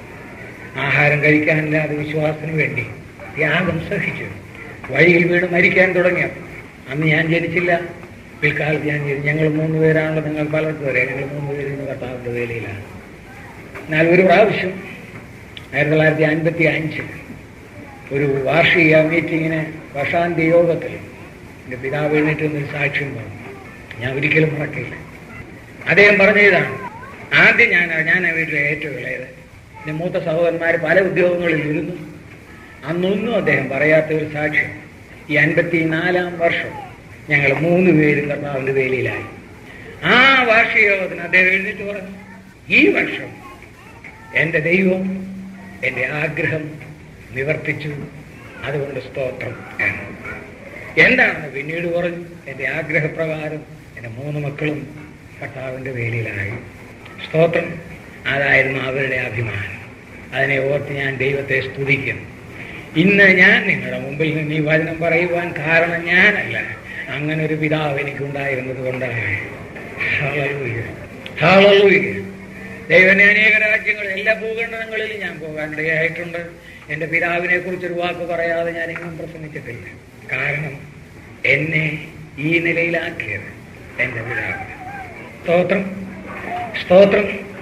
[SPEAKER 2] ആഹാരം കഴിക്കാനില്ലാതെ വിശ്വാസത്തിന് വേണ്ടി ത്യാഗം സഹിച്ചു വഴിയിൽ വീണ് മരിക്കാൻ തുടങ്ങിയപ്പോൾ അന്ന് ഞാൻ ജനിച്ചില്ല പിൽക്കാലത്ത് ഞാൻ ജനിച്ചു ഞങ്ങൾ മൂന്ന് പേരാണല്ലോ നിങ്ങൾ പലർക്കും അറിയാം ഞങ്ങൾ മൂന്ന് പേര് ഇന്ന് കർത്താവിന്റെ വേലയിലാണ് എന്നാൽ ഒരു പ്രാവശ്യം ആയിരത്തി തൊള്ളായിരത്തി അൻപത്തി അഞ്ച് ഒരു വാർഷിക മീറ്റിങ്ങിന് വർഷാന്ത്യ യോഗത്തിൽ എൻ്റെ പിതാവ് എഴുന്നേറ്റ് ഒരു സാക്ഷ്യം പറഞ്ഞു ഞാൻ ഒരിക്കലും മറക്കില്ല അദ്ദേഹം പറഞ്ഞ ഇതാണ് ആദ്യം ഞാൻ ഞാൻ ആ വീട്ടിലെ ഏറ്റവും ഇളയത് എൻ്റെ മൂത്ത സഹോദരന്മാർ പല ഉദ്യോഗങ്ങളിൽ ഇരുന്നു അന്നൊന്നും അദ്ദേഹം പറയാത്ത ഒരു സാക്ഷ്യം ഈ അൻപത്തി നാലാം വർഷം ഞങ്ങൾ മൂന്ന് പേരും കർത്താവിന്റെ വേലയിലായി ആ വാർഷിക യോഗത്തിന് അദ്ദേഹം എഴുന്നേറ്റ് പറഞ്ഞു ഈ വർഷം എന്റെ ദൈവം എന്റെ ആഗ്രഹം നിവർത്തിച്ചു അതുകൊണ്ട് സ്തോത്രം എന്ന്. എന്താണെന്ന് പിന്നീട് പറഞ്ഞു എന്റെ ആഗ്രഹപ്രകാരം എന്റെ മൂന്ന് മക്കളും കർത്താവിന്റെ വേലയിലായി സ്തോത്രം അതായിരുന്നു അവരുടെ അഭിമാനം അതിനെ ഓർത്ത് ഞാൻ ദൈവത്തെ സ്തുതിക്കുന്നു ഇന്ന് ഞാൻ നിങ്ങളുടെ മുമ്പിൽ നിന്ന് ഈ വചനം പറയുവാൻ കാരണം ഞാനല്ല അങ്ങനെ ഒരു പിതാവ് എനിക്കുണ്ടായിരുന്നത് കൊണ്ടാണ് ഹല്ലേലൂയ. ഹല്ലേലൂയ. ദൈവന്റെ അനേക രാജ്യങ്ങളിൽ എല്ലാ ഭൂഖണ്ഡങ്ങളിലും ഞാൻ പോകാനിടയായിട്ടുണ്ട് എന്റെ പിതാവിനെ കുറിച്ചൊരു വാക്ക് പറയാതെ ഞാൻ എങ്ങും പ്രസംഗിച്ചിട്ടില്ല കാരണം എന്നെ ഈ നിലയിലാക്കിയത് എന്റെ പിതാവ് സ്തോത്രം സ്തോത്രം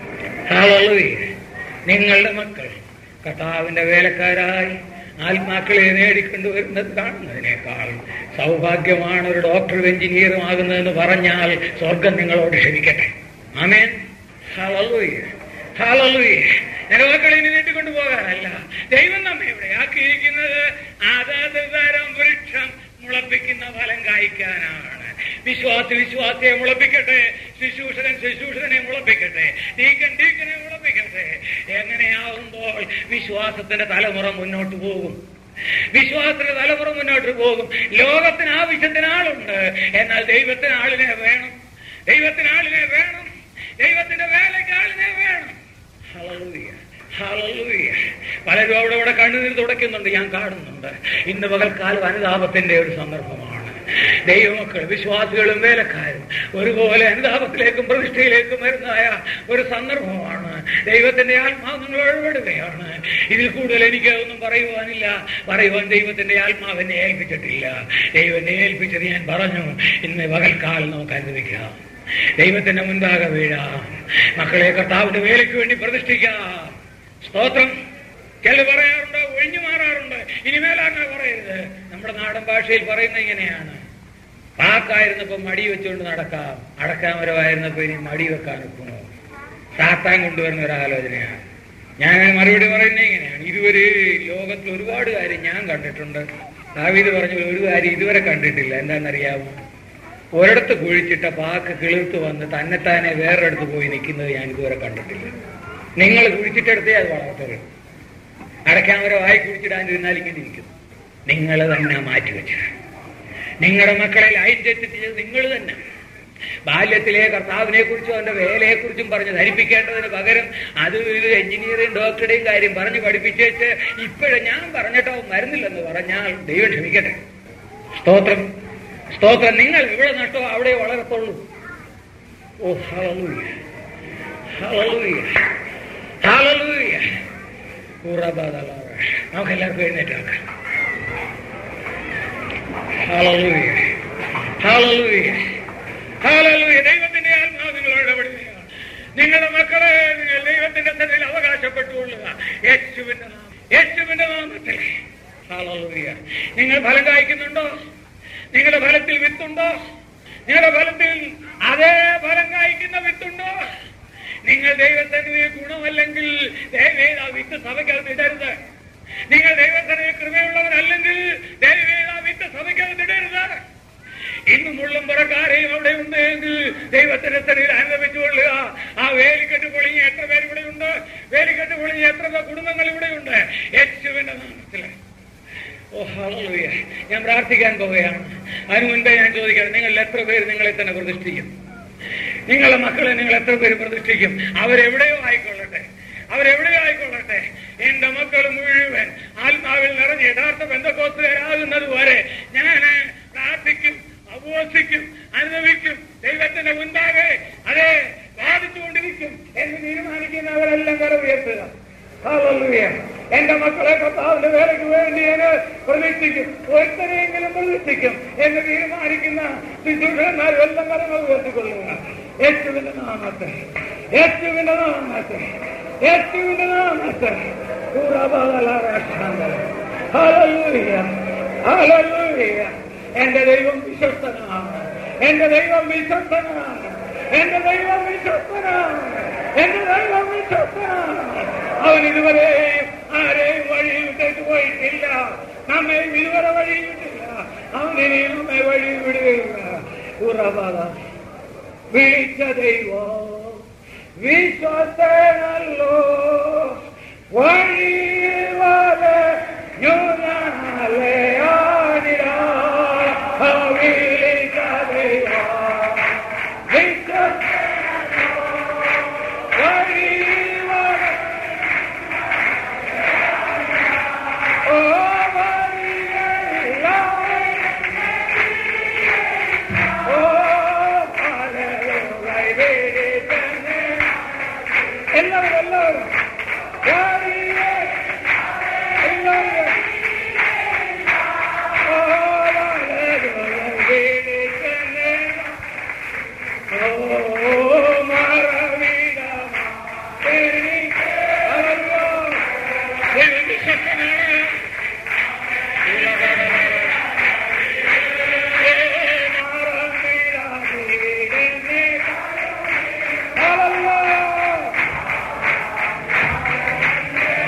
[SPEAKER 2] ഹാളൂയ നിങ്ങളുടെ മക്കൾ കർത്താവിന്റെ വേലക്കാരായി ആത്മാക്കളെ നേടിക്കൊണ്ടുവരുന്നത് കാണുന്നതിനേക്കാൾ സൗഭാഗ്യമാണ് ഒരു ഡോക്ടറും എഞ്ചിനീയറും ആകുന്നതെന്ന് പറഞ്ഞാൽ സ്വർഗം നിങ്ങളോട് ക്ഷമിക്കട്ടെ ആമേൻ ഹല്ലേലൂയ ഹല്ലേലൂയ എന്റെ മക്കളെ ഇനി നീട്ടിക്കൊണ്ടു പോകാനല്ല ദൈവം നമ്മെ ഇവിടെ ആക്കിയിരിക്കുന്നത് അതത് തരം വൃക്ഷം മുളപ്പിക്കുന്ന ഫലം കായ്ക്കാനാണ് വിശ്വാസി വിശ്വാസിയെ മുളപ്പിക്കട്ടെ ശുശ്രൂഷകൻ ശുശ്രൂഷകനെ മുളപ്പിക്കട്ടെ ഡീക്കൻ ഡീക്കനെ മുളപ്പിക്കട്ടെ എങ്ങനെയാവുമ്പോൾ വിശ്വാസത്തിന്റെ തലമുറ മുന്നോട്ട് പോകും വിശ്വാസത്തിന്റെ തലമുറ മുന്നോട്ട് പോകും ലോകത്തിന് ആവശ്യത്തിന് ആളുണ്ട് എന്നാൽ ദൈവത്തിന് ആളിനെ വേണം ദൈവത്തിന് ആളിനെ വേണം ദൈവത്തിന്റെ വേലയ്ക്ക് ആളിനെ വേണം ഹല്ലേലൂയ ഹല്ലേലൂയ പലരും അവിടെ ഇവിടെ കണ്ണുനീർ തുടയ്ക്കുന്നുണ്ട് ഞാൻ കാണുന്നുണ്ട് ഇന്ന് പകൽക്കാലം അനുതാപത്തിന്റെ ഒരു സന്ദർഭമാണ് ദൈവമക്കൾ വിശ്വാസികളും വേലക്കാരും ഒരുപോലെ അനുതാപത്തിലേക്കും പ്രതിഷ്ഠയിലേക്കും വരുന്നതായ ഒരു സന്ദർഭമാണ് ദൈവത്തിന്റെ ആത്മാവ് നിങ്ങൾ ഇടപെടുകയാണ് ഇതിൽ കൂടുതൽ എനിക്ക് ഒന്നും പറയുവാനില്ല പറയുവാൻ ദൈവത്തിന്റെ ആത്മാവ് എന്നെ ഏൽപ്പിച്ചിട്ടില്ല ദൈവം എന്നെ ഏൽപ്പിച്ചത് ഞാൻ പറഞ്ഞു ഇന്ന് പകൽക്കാലം നമുക്ക് അനുഭവിക്കാം ദൈവത്തിന്റെ മുൻപാകെ വീഴാം മക്കളെ കർത്താവിന്റെ വേലയ്ക്ക് വേണ്ടി പ്രതിഷ്ഠിക്കാം സ്തോത്രം ചില പറയാറുണ്ട് ഒഴിഞ്ഞു മാറാറുണ്ട് ഇനിമേൽ അങ്ങനെ പറയരുത് നമ്മുടെ നാടൻ ഭാഷയിൽ പറയുന്നത് ഇങ്ങനെയാണ് പാക്കായിരുന്നപ്പോ മടി വെച്ചുകൊണ്ട് നടക്കാം അടക്കാമരമായിരുന്നപ്പോ ഇനി മടി വെക്കാൻ ഒക്കുമോ സാത്താൻ കൊണ്ടുവരുന്ന ഒരു ആലോചനയാണ് ഞാൻ മറുപടി പറയുന്നത് ഇങ്ങനെയാണ് ഇതുവരെ ലോകത്തിൽ ഒരുപാട് കാര്യം ഞാൻ കണ്ടിട്ടുണ്ട് ദാവീദ് പറഞ്ഞ പോലെ ഒരു കാര്യം ഇതുവരെ കണ്ടിട്ടില്ല എന്താണെന്നറിയാമോ ഒരിടത്ത് കുഴിച്ചിട്ട പാക്ക് കിളിർത്ത് വന്ന് തന്നെത്താനെ വേറൊരിടത്ത് പോയി നിൽക്കുന്നത് ഞാൻ ഇതുവരെ കണ്ടിട്ടില്ല നിങ്ങൾ കുഴിച്ചിട്ടെടുത്തേ അത് വളർത്തുള്ളൂ അടയ്ക്കാമര വായി കുഴിച്ചിടാനിരുന്നാൽ ഇങ്ങനെ ഇരിക്കും നിങ്ങൾ തന്നെ മാറ്റിവെച്ചു നിങ്ങളുടെ മക്കളെ ലൈൻ തെറ്റിച്ചത് നിങ്ങൾ തന്നെ ബാല്യത്തിലെ കർത്താവിനെ കുറിച്ചും അവന്റെ വേലയെ കുറിച്ചും പറഞ്ഞ് ധരിപ്പിക്കേണ്ടതിന് പകരം അത് ഇത് എഞ്ചിനീയറിംഗ് ഡോക്ടറുടെയും കാര്യം പറഞ്ഞ് പഠിപ്പിച്ചേച്ച് ഇപ്പോഴും ഞാൻ പറഞ്ഞിട്ടോ മരുന്നില്ലെന്ന് പറഞ്ഞാൽ ദൈവം ക്ഷമിക്കട്ടെ സ്തോത്രം സ്തോത്രം നിങ്ങൾ ഇവിടെ നട്ടോ അവിടെ വളരത്തുള്ളൂ ഓ ഹല്ലേലൂയ Hallelujah. Hallelujah. ഉറബാദലാവ. നമുക്ക് എല്ലാവർക്കും എഴുന്നേറ്റാക്കാം Hallelujah. Hallelujah. Hallelujah. ദൈവത്തിന്റെ ആത്മാവ് നിങ്ങളോട് ഇടപെടുകയാണ് നിങ്ങളുടെ മക്കളെ നിങ്ങൾ ദൈവത്തിന്റെ സന്നിധിയിൽ അവകാശപ്പെട്ടുകൊള്ളുക യേശുവിന്റെ നാമം യേശുവിന്റെ നാമത്തിൽ Hallelujah. നിങ്ങൾ ഫലം കായ്ക്കുന്നുണ്ടോ നിങ്ങളുടെ ഫലത്തിൽ വിത്തുണ്ടോ നിങ്ങളുടെ ഫലത്തിൽ അതേ ഫലം കായ്ക്കുന്ന വിത്തുണ്ടോ നിങ്ങൾ ദൈവത്തിന് ഗുണമല്ലെങ്കിൽ ദൈവം ആ വിത്ത് സഭയ്ക്കകത്ത് ഇടരുത് നിങ്ങൾ ദൈവത്തിന് കൃപയുള്ളവരല്ലെങ്കിൽ ദൈവം ആ വിത്ത് സഭയ്ക്കകത്ത് ഇടരുത് ഇന്ന് മുള്ളും പുറക്കാരെയും അവിടെ ഉണ്ട് എങ്കിൽ ദൈവത്തിന്റെ സ്ഥലയിൽ അനുഭവിച്ചുകൊള്ളുക ആ വേലിക്കെട്ട് പൊളിഞ്ഞ എത്ര പേര് ഇവിടെ ഉണ്ട് വേലിക്കെട്ട് പൊളിഞ്ഞ എത്ര കുടുംബങ്ങൾ ഇവിടെ ഉണ്ട് യേശുവിന്റെ നാമത്തില് ഓ ഹല്ലേലൂയ ഞാൻ പ്രാർത്ഥിക്കാൻ പോവുകയാണ് അതിനു മുൻപേ ഞാൻ ചോദിക്കണം നിങ്ങൾ എത്ര പേര് നിങ്ങളെ തന്നെ പ്രതിഷ്ഠിക്കും നിങ്ങളുടെ മക്കളെ നിങ്ങൾ എത്ര പേര് പ്രതിഷ്ഠിക്കും അവരെവിടെയോ ആയിക്കൊള്ളട്ടെ അവരെവിടെയോ ആയിക്കൊള്ളട്ടെ എന്റെ മക്കൾ മുഴുവൻ ആത്മാവിൽ നിറഞ്ഞ് യഥാർത്ഥ ബന്ധക്കോസുകാരാകുന്നത് വരെ ഞാൻ പ്രാർത്ഥിക്കും അപോസിക്കും അനുഭവിക്കും ദൈവത്തിന്റെ മുൻപാകെ അതെ വാദിച്ചുകൊണ്ടിരിക്കും എന്ന് തീരുമാനിക്കുന്നവരെല്ലാം കര ഉയർത്തുക Hallelujah. എന്റെ മക്കളെ കർത്താവിന്റെ വേലയ്ക്ക് വേണ്ടി ഞാൻ പ്രതീക്ഷിക്കും ഒരുത്തരെയെങ്കിലും പ്രതീക്ഷിക്കും എന്ന് തീരുമാനിക്കുന്ന ശുശ്രൂഷന്മാരും എല്ലാം കരങ്ങൾ ഉയർത്തിക്കൊള്ളുക യേശുവിന്റെ നാമത്തെ യേശുവിന്റെ നാമത്തെ യേശുവിന്റെ നാമത്തെ Hallelujah. Hallelujah. എന്റെ ദൈവം വിശ്വസ്തനാണ് എന്റെ ദൈവം വിശ്വസ്തനാണ് എന്റെ ദൈവം വിശ്വസ്തനാണ് എന്റെ ദൈവം വിശ്വസ്തനാണ് അവൻ ഇതുവരെ ആരെയും വഴി വിട്ടേക്ക് പോയിട്ടില്ല നമ്മെ ഇതുവരെ വഴി വിട്ടില്ല അവൻ ഇനി നമ്മെ വഴി വിടുകയില്ല ഉറവാദ വിളിച്ച ദൈവം വിശ്വസ്തനല്ലോ വഴി വരെ വിളിച്ച ദൈവം വിശ്വസ്ത വഴി വരെ ഓ വഴിയല്ല ഓ ഹല്ലേലൂയ വിളിച്ചനെ എല്ലാവരും എല്ലാവരും വഴിയെ എല്ലാവരും ഓ ഹല്ലേലൂയ വിളിച്ചനെ ഓ മറവിടമാ എനിക്ക് അറിയോ ദൈവം വിശ്വസ്തനാണ് Hallelujah!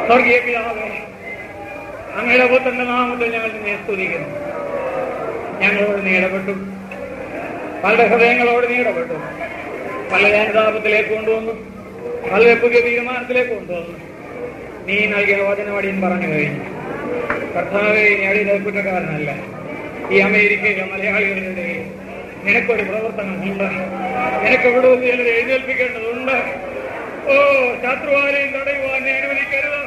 [SPEAKER 3] സ്വർഗീയ പിതാവേ അങ്ങയുടെ പുത്രന്റെ നാമത്തിൽ ഞങ്ങൾ നിന്നെ സ്തുതിക്കുന്നു ഞങ്ങളോട് നീ ഇടപെട്ടു പല ഹൃദയങ്ങളോട് നീ ഇടപെട്ടു പല അനുതാപത്തിലേക്ക് കൊണ്ടുവന്നു പല പുതിയ തീരുമാനത്തിലേക്ക് കൊണ്ടുവന്നു നീ നൽകിയ വചനവടിയൻ പറഞ്ഞു കഴിഞ്ഞു കർത്താവെ ഇനി അടിയുടെ കുറ്റക്കാരനല്ല ഈ അമേരിക്കയിലെ മലയാളികളുടെ നിനക്കൊരു പ്രവർത്തനമുണ്ട് നിനക്ക് ഇവിടെ ഒന്ന് ചിലരെ എഴുന്നേൽപ്പിക്കേണ്ടതുണ്ട് ഓ ശത്രുവാരെയും തടയുവാൻ നീ അനുവദിക്കരുത്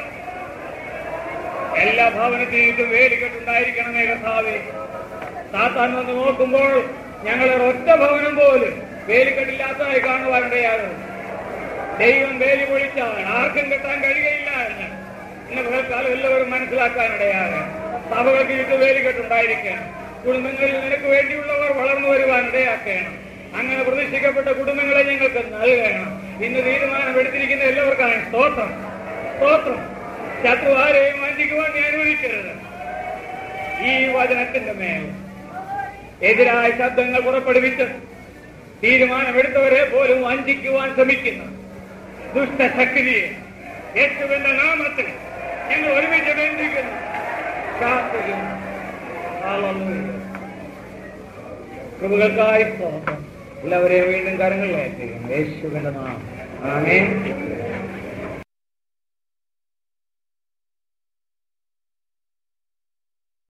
[SPEAKER 3] എല്ലാ ഭവനത്തിനും വേലിക്കെട്ടുണ്ടായിരിക്കണമേ കർത്താവേ സാത്താൻ വന്ന് നോക്കുമ്പോൾ ഞങ്ങളുടെ ഒറ്റ ഭവനം പോലും വേലിക്കെട്ടില്ലാത്തതായി കാണുവാനിടയാകും ദൈവം വേലി പൊളിച്ചാൽ ആർക്കും കെട്ടാൻ കഴിയുകയില്ല എന്ന് ഇന്ന് പകൽക്കാലം എല്ലാവരും മനസ്സിലാക്കാനിടയാകും സഭകൾക്ക് ചുറ്റും വേലിക്കെട്ടുണ്ടായിരിക്കണം കുടുംബങ്ങളിൽ നിനക്ക് വേണ്ടിയുള്ളവർ വളർന്നു വരുവാൻ ഇടയാക്കണം അങ്ങനെ പ്രതീക്ഷിക്കപ്പെട്ട കുടുംബങ്ങളെ ഞങ്ങൾക്ക് നൽകണം ഇന്ന് തീരുമാനമെടുത്തിരിക്കുന്ന എല്ലാവർക്കാണ് സ്തോത്രം സ്തോത്രം ശത്രു ആരെയും വഞ്ചിക്കുവാൻ നീ അനുവദിക്കരുത് ഈ വചനത്തിന്റെ മേൽ എതിരായ ശബ്ദങ്ങൾ പുറപ്പെടുവിച്ച് തീരുമാനമെടുത്തവരെ പോലും വഞ്ചിക്കുവാൻ ശ്രമിക്കുന്ന ദുഷ്ടശക്തിയെ യേശുവിന്റെ നാമത്തിൽ ഞങ്ങൾ ഒരുമിച്ച് ബന്ധിക്കുന്നു പ്രാർത്ഥിക്കുന്നു ഹല്ലേലൂയ. കൃപകൾക്കായി സ്തോത്രം എല്ലാവരെയും വീണ്ടും കരങ്ങളിലേക്ക് യേശുവിന്റെ നാമം ആമേൻ